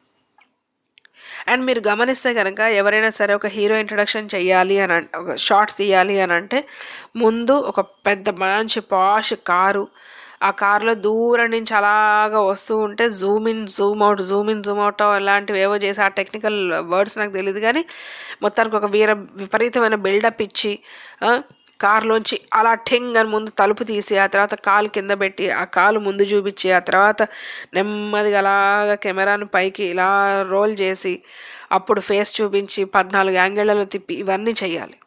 అండ్ మీరు గమనిస్తే కనుక ఎవరైనా సరే ఒక హీరో ఇంట్రడక్షన్ చేయాలి అని అంటే ఒక షార్ట్ తీయాలి అని అంటే ముందు ఒక పెద్ద మంచి పాష్ కారు ఆ కారులో దూరం నుంచి అలాగా వస్తూ ఉంటే zoom in zoom out zoom in zoom out అలాంటివి ఏవో చేసి ఆ టెక్నికల్ వర్డ్స్ నాకు తెలియదు కానీ మొత్తానికి ఒక వీర విపరీతమైన బిల్డప్ ఇచ్చి ఆ, కారులోంచి అలా ఠింగ్ అని ముందు తలుపు తీసి ఆ తర్వాత కాలు కింద పెట్టి ఆ కాలు ముందు చూపించి ఆ తర్వాత నెమ్మదిగా అలాగా కెమెరాను పైకి ఇలా రోల్ చేసి అప్పుడు ఫేస్ చూపించి పద్నాలుగు యాంగిళ్లలో తిప్పి ఇవన్నీ చేయాలి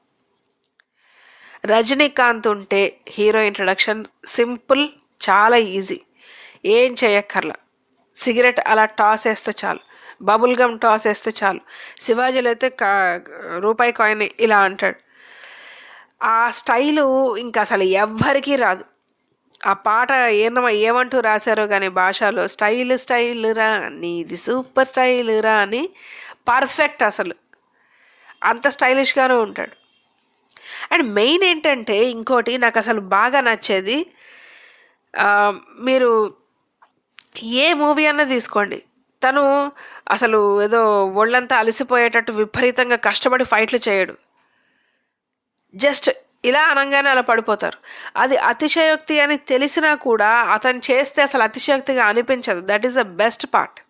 రజనీకాంత్ ఉంటే హీరో ఇంట్రడక్షన్ సింపుల్ చాలా ఈజీ ఏం చేయక్కర్లా సిగరెట్ అలా టాస్ వేస్తే చాలు బబుల్ గమ్ టాస్ వేస్తే చాలు శివాజీలో అయితే కా రూపాయి కాయిన్ ఇలా అంటాడు ఆ స్టైలు ఇంకా అసలు ఎవ్వరికీ రాదు ఆ పాట ఏమ ఏమంటూ రాశారో కానీ భాషలో స్టైల్ స్టైల్ రా నీది సూపర్ స్టైల్ రా అని పర్ఫెక్ట్ అసలు అంత స్టైలిష్గానే ఉంటాడు అండ్ మెయిన్ ఏంటంటే ఇంకోటి నాకు అసలు బాగా నచ్చేది ఆ, మీరు ఏ మూవీ అన్నా తీసుకోండి తను అసలు ఏదో ఒళ్ళంతా అలసిపోయేటట్టు విపరీతంగా కష్టపడి ఫైట్లు చేయడు జస్ట్ ఇలా అనగానే అలా పడిపోతారు అది అతిశయోక్తి అని తెలిసినా కూడా అతను చేస్తే అసలు అతిశయోక్తిగా అనిపించదు that is the best part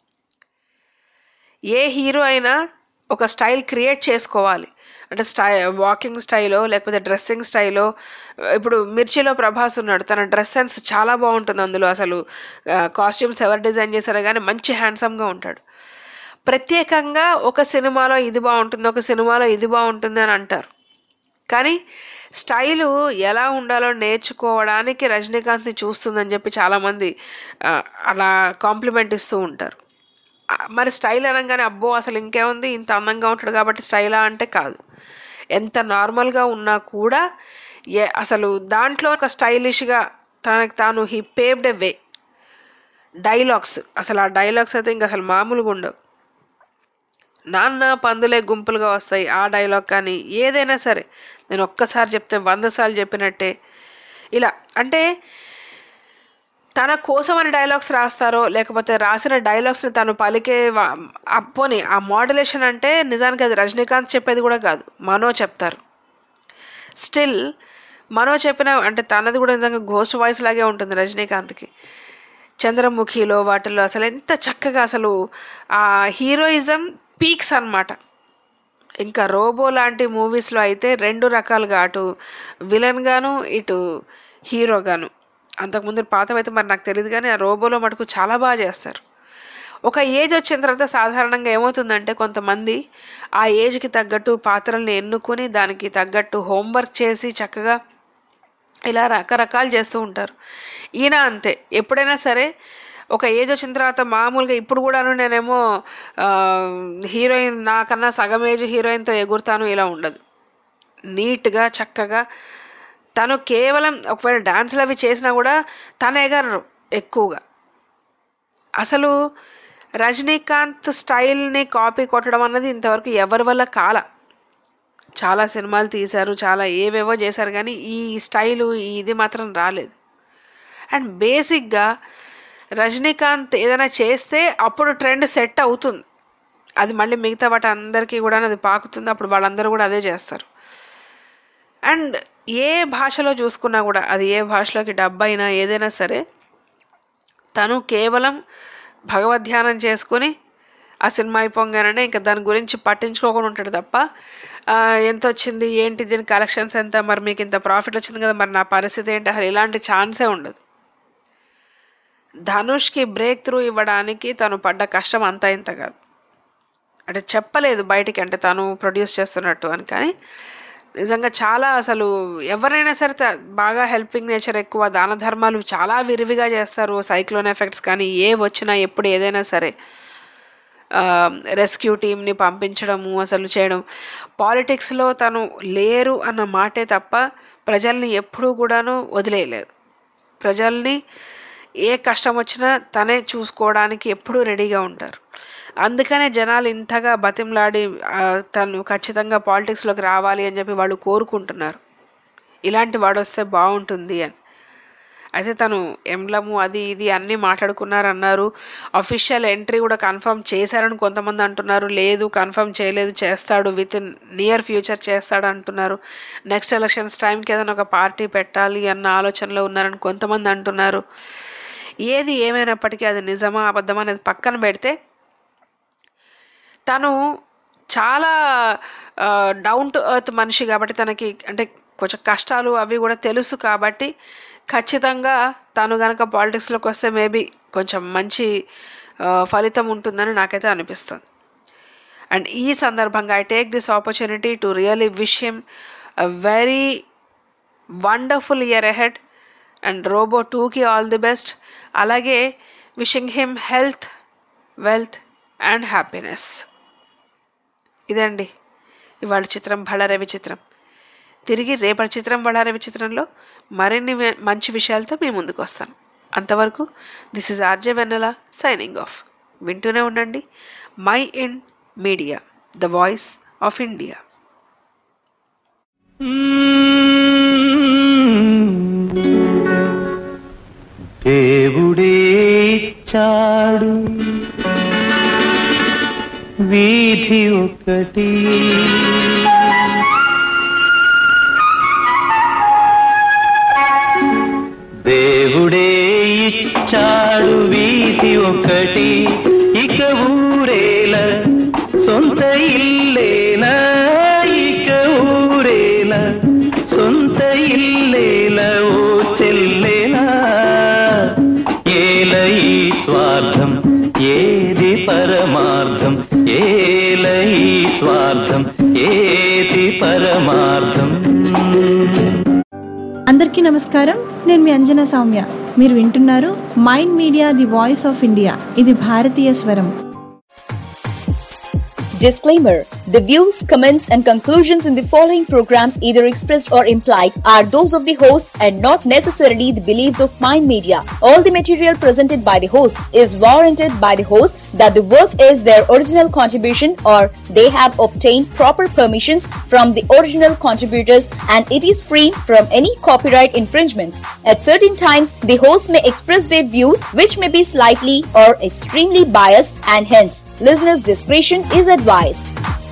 ఏ హీరో అయినా ఒక స్టైల్ క్రియేట్ చేసుకోవాలి అంటే స్టై వాకింగ్ స్టైలో లేకపోతే డ్రెస్సింగ్ స్టైలో ఇప్పుడు మిర్చిలో ప్రభాస్ ఉన్నాడు తన డ్రెస్ సెన్స్ చాలా బాగుంటుంది అందులో అసలు కాస్ట్యూమ్స్ ఎవరు డిజైన్ చేశారో కానీ మంచి హ్యాండ్సమ్గా ఉంటాడు ప్రత్యేకంగా ఒక సినిమాలో ఇది బాగుంటుంది ఒక సినిమాలో ఇది బాగుంటుంది అని అంటారు కానీ స్టైలు ఎలా ఉండాలో నేర్చుకోవడానికి రజనీకాంత్ని చూస్తుందని చెప్పి చాలామంది ఆ, అలా కాంప్లిమెంట్ ఇస్తూ ఉంటారు ఆ, మరి స్టైల్ అనగానే అబ్బో అసలు ఇంకేముంది ఇంత అందంగా ఉంటాడు కాబట్టి స్టైలా అంటే కాదు ఎంత నార్మల్గా ఉన్నా కూడా ఏ అసలు దాంట్లో ఒక స్టైలిష్గా తనకు తాను he paved a way dialogues అసలు ఆ డైలాగ్స్ అయితే ఇంకా అసలు మామూలుగా ఉండవు నాన్న పందులే గుంపులుగా వస్తాయి ఆ డైలాగ్ కానీ ఏదైనా సరే నేను ఒక్కసారి చెప్తే వంద సార్లు చెప్పినట్టే ఇలా అంటే తన కోసం అని డైలాగ్స్ రాస్తారో లేకపోతే రాసిన డైలాగ్స్ని తను పలికే వా- ఆ పోనీ ఆ మోడలేషన్ అంటే నిజానికి అది రజనీకాంత్ చెప్పేది కూడా కాదు మనో చెప్తారు స్టిల్ మనో చెప్పిన అంటే తనది కూడా నిజంగా గోస్ట్ వాయిస్ లాగే ఉంటుంది రజనీకాంత్కి చంద్రముఖిలో వాటిల్లో అసలు ఎంత చక్కగా అసలు ఆ హీరోయిజం పీక్స్ అన్నమాట ఇంకా రోబో లాంటి మూవీస్లో అయితే రెండు రకాలుగా అటు విలన్ గాను ఇటు హీరో గాను అంతకుముందు పాతవైతే మరి నాకు తెలియదు కానీ ఆ రోబోలో మటుకు చాలా బాగా చేస్తారు ఒక ఏజ్ వచ్చిన తర్వాత సాధారణంగా ఏమవుతుందంటే కొంతమంది ఆ ఏజ్కి తగ్గట్టు పాత్రల్ని ఎన్నుకొని దానికి తగ్గట్టు హోంవర్క్ చేసి చక్కగా ఇలా రకరకాలు చేస్తూ ఉంటారు ఈయన అంతే ఎప్పుడైనా సరే ఒక ఏజ్ వచ్చిన తర్వాత మామూలుగా ఇప్పుడు కూడాను నేనేమో ఆ, హీరోయిన్ నాకన్నా సగం ఏజ్ హీరోయిన్తో ఎగురుతాను ఇలా ఉండదు నీట్గా చక్కగా తను కేవలం ఒకవేళ డాన్సులు అవి చేసినా కూడా తను ఎగరరు ఎక్కువగా అసలు రజనీకాంత్ స్టైల్ని కాపీ కొట్టడం అన్నది ఇంతవరకు ఎవరి వల్ల కాల చాలా సినిమాలు తీశారు చాలా ఏవేవో చేశారు కానీ ఈ స్టైలు ఈ ఇది మాత్రం రాలేదు అండ్ బేసిక్గా రజనీకాంత్ ఏదైనా చేస్తే అప్పుడు ట్రెండ్ సెట్ అవుతుంది అది మళ్ళీ మిగతా వాటి అందరికీ కూడా అది పాకుతుంది అప్పుడు వాళ్ళందరూ కూడా అదే చేస్తారు అండ్ ఏ భాషలో చూసుకున్నా కూడా అది ఏ భాషలోకి డబ్ అయినా ఏదైనా సరే తను కేవలం భగవద్ధ్యానం చేసుకుని ఆ సినిమా అయిపోగానే ఇంకా దాని గురించి పట్టించుకోకుండా ఉంటాడు తప్ప ఆ, ఎంత వచ్చింది ఏంటి దీని కలెక్షన్స్ ఎంత మరి మీకు ఇంత ప్రాఫిట్ వచ్చింది కదా మరి నా పరిస్థితి ఏంటి అసలు ఇలాంటి ఛాన్సే ఉండదు ధనుష్కి బ్రేక్ త్రూ ఇవ్వడానికి తను పడ్డ కష్టం అంతా ఇంత కాదు అంటే చెప్పలేదు బయటికి అంటే తను ప్రొడ్యూస్ చేస్తున్నట్టు అని కానీ నిజంగా చాలా అసలు ఎవరైనా సరే త- బాగా హెల్పింగ్ నేచర్ ఎక్కువ దాన ధర్మాలు చాలా విరివిగా చేస్తారు సైక్లోన్ ఎఫెక్ట్స్ కానీ ఏ వచ్చినా ఎప్పుడు ఏదైనా సరే రెస్క్యూ టీమ్ని పంపించడము అసలు చేయడం పాలిటిక్స్లో తను లేరు అన్న మాటే తప్ప ప్రజల్ని ఎప్పుడూ కూడాను వదిలేయలేదు ప్రజల్ని ఏ కష్టం వచ్చినా తనే చూసుకోవడానికి ఎప్పుడూ రెడీగా ఉంటారు అందుకనే జనాలు ఇంతగా బతిమలాడి ఆ, తను ఖచ్చితంగా పాలిటిక్స్లోకి రావాలి అని చెప్పి వాళ్ళు కోరుకుంటున్నారు ఇలాంటి వాడు వస్తే బాగుంటుంది అని అయితే తను ఎంలము అది ఇది అన్నీ మాట్లాడుకున్నారన్నారు అఫీషియల్ ఎంట్రీ కూడా కన్ఫర్మ్ చేశారని కొంతమంది అంటున్నారు లేదు కన్ఫర్మ్ చేయలేదు చేస్తాడు విత్ ఇన్ నియర్ ఫ్యూచర్ చేస్తాడు అంటున్నారు నెక్స్ట్ ఎలక్షన్స్ టైంకి ఏదైనా ఒక పార్టీ పెట్టాలి అన్న ఆలోచనలో ఉన్నారని కొంతమంది అంటున్నారు ఏది ఏమైనప్పటికీ అది నిజమా అబద్ధమా అనేది పక్కన పెడితే తను చాలా డౌన్ టు ఎర్త్ మనిషి కాబట్టి తనకి అంటే కొంచెం కష్టాలు అవి కూడా తెలుసు కాబట్టి ఖచ్చితంగా తను గనక పాలిటిక్స్లోకి వస్తే మేబీ కొంచెం మంచి ఆ, ఫలితం ఉంటుందని నాకైతే అనిపిస్తుంది అండ్ ఈ సందర్భంగా I take this opportunity to really wish him a very wonderful year ahead and robo టూకి ఆల్ ది బెస్ట్ అలాగే wishing him health wealth and happiness ఇదండి ఇవాళ చిత్రం బళారవి చిత్రం తిరిగి రేపటి చిత్రం బళారవి చిత్రంలో మరిన్ని మే- మంచి విషయాలతో మీ ముందుకు వస్తాను అంతవరకు this is RJ Vennela signing off వింటూనే ఉండండి Mind Media the voice of India దేవుడే ఇచ్చాడు వీధి ఒకటి దేవుడే ఇచ్చాడు వీధి ఒకటి ఇక ఊరేల సొంత ఇల్లేలా ఇక ఊరేల సొంత ఇల్లేల ఓ చెల్లేలా ఏల ఈ స్వార్థం ఏది పరమార్థం ఏల ఈ స్వార్థం ఏ అందరికీ నమస్కారం నేను మీ అంజనా సౌమ్య మీరు వింటున్నారు Mind Media the voice of India ఇది భారతీయ స్వరం Disclaimer The views, comments, and conclusions in the following program, either expressed or implied, are those of the host and not necessarily the beliefs of Mind Media. All the material presented by the host is warranted by the host that the work is their original contribution or they have obtained proper permissions from the original contributors and it is free from any copyright infringements. At certain times, the host may express their views which may be slightly or extremely biased and hence listeners' discretion is advised.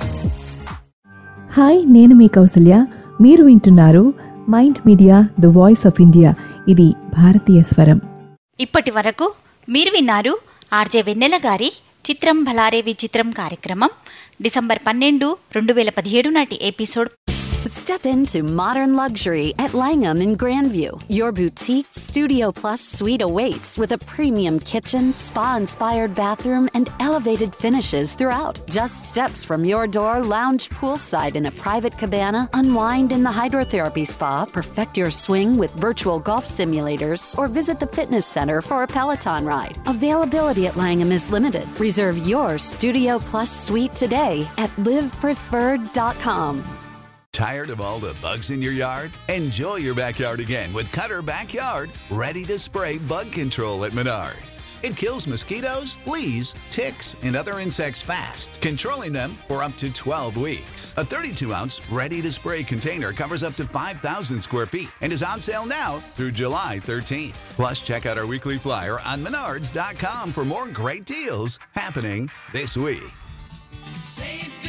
Hi నేను మీ కౌసల్య మీరు వింటున్నారు Mind Media the voice of India ఇది భారతీయ స్వరం ఇప్పటి వరకు మీరు విన్నారు ఆర్జే వెన్నెల గారి చిత్రం భలారే విచిత్రం కార్యక్రమం డిసెంబర్ పన్నెండు రెండు వేల పదిహేడు నాటి episode Step into modern luxury at Langham in Grandview. Your boutique Studio Plus suite awaits with a premium kitchen, spa inspired bathroom, and elevated finishes throughout. Just steps from your door, lounge poolside in a private cabana, unwind in the hydrotherapy spa, perfect your swing with virtual golf simulators, or visit the fitness center for a Peloton ride. Availability at Langham is limited. Reserve your Studio Plus suite today at livepreferred.com. Tired of all the bugs in your yard? Enjoy your backyard again with Cutter Backyard, ready to spray bug control at Menards. It kills mosquitoes, fleas, ticks, and other insects fast, controlling them for up to 12 weeks. A 32 ounce ready to spray container covers up to 5,000 square feet and is on sale now through July 13th. Plus, check out our weekly flyer on menards.com for more great deals happening this week. Save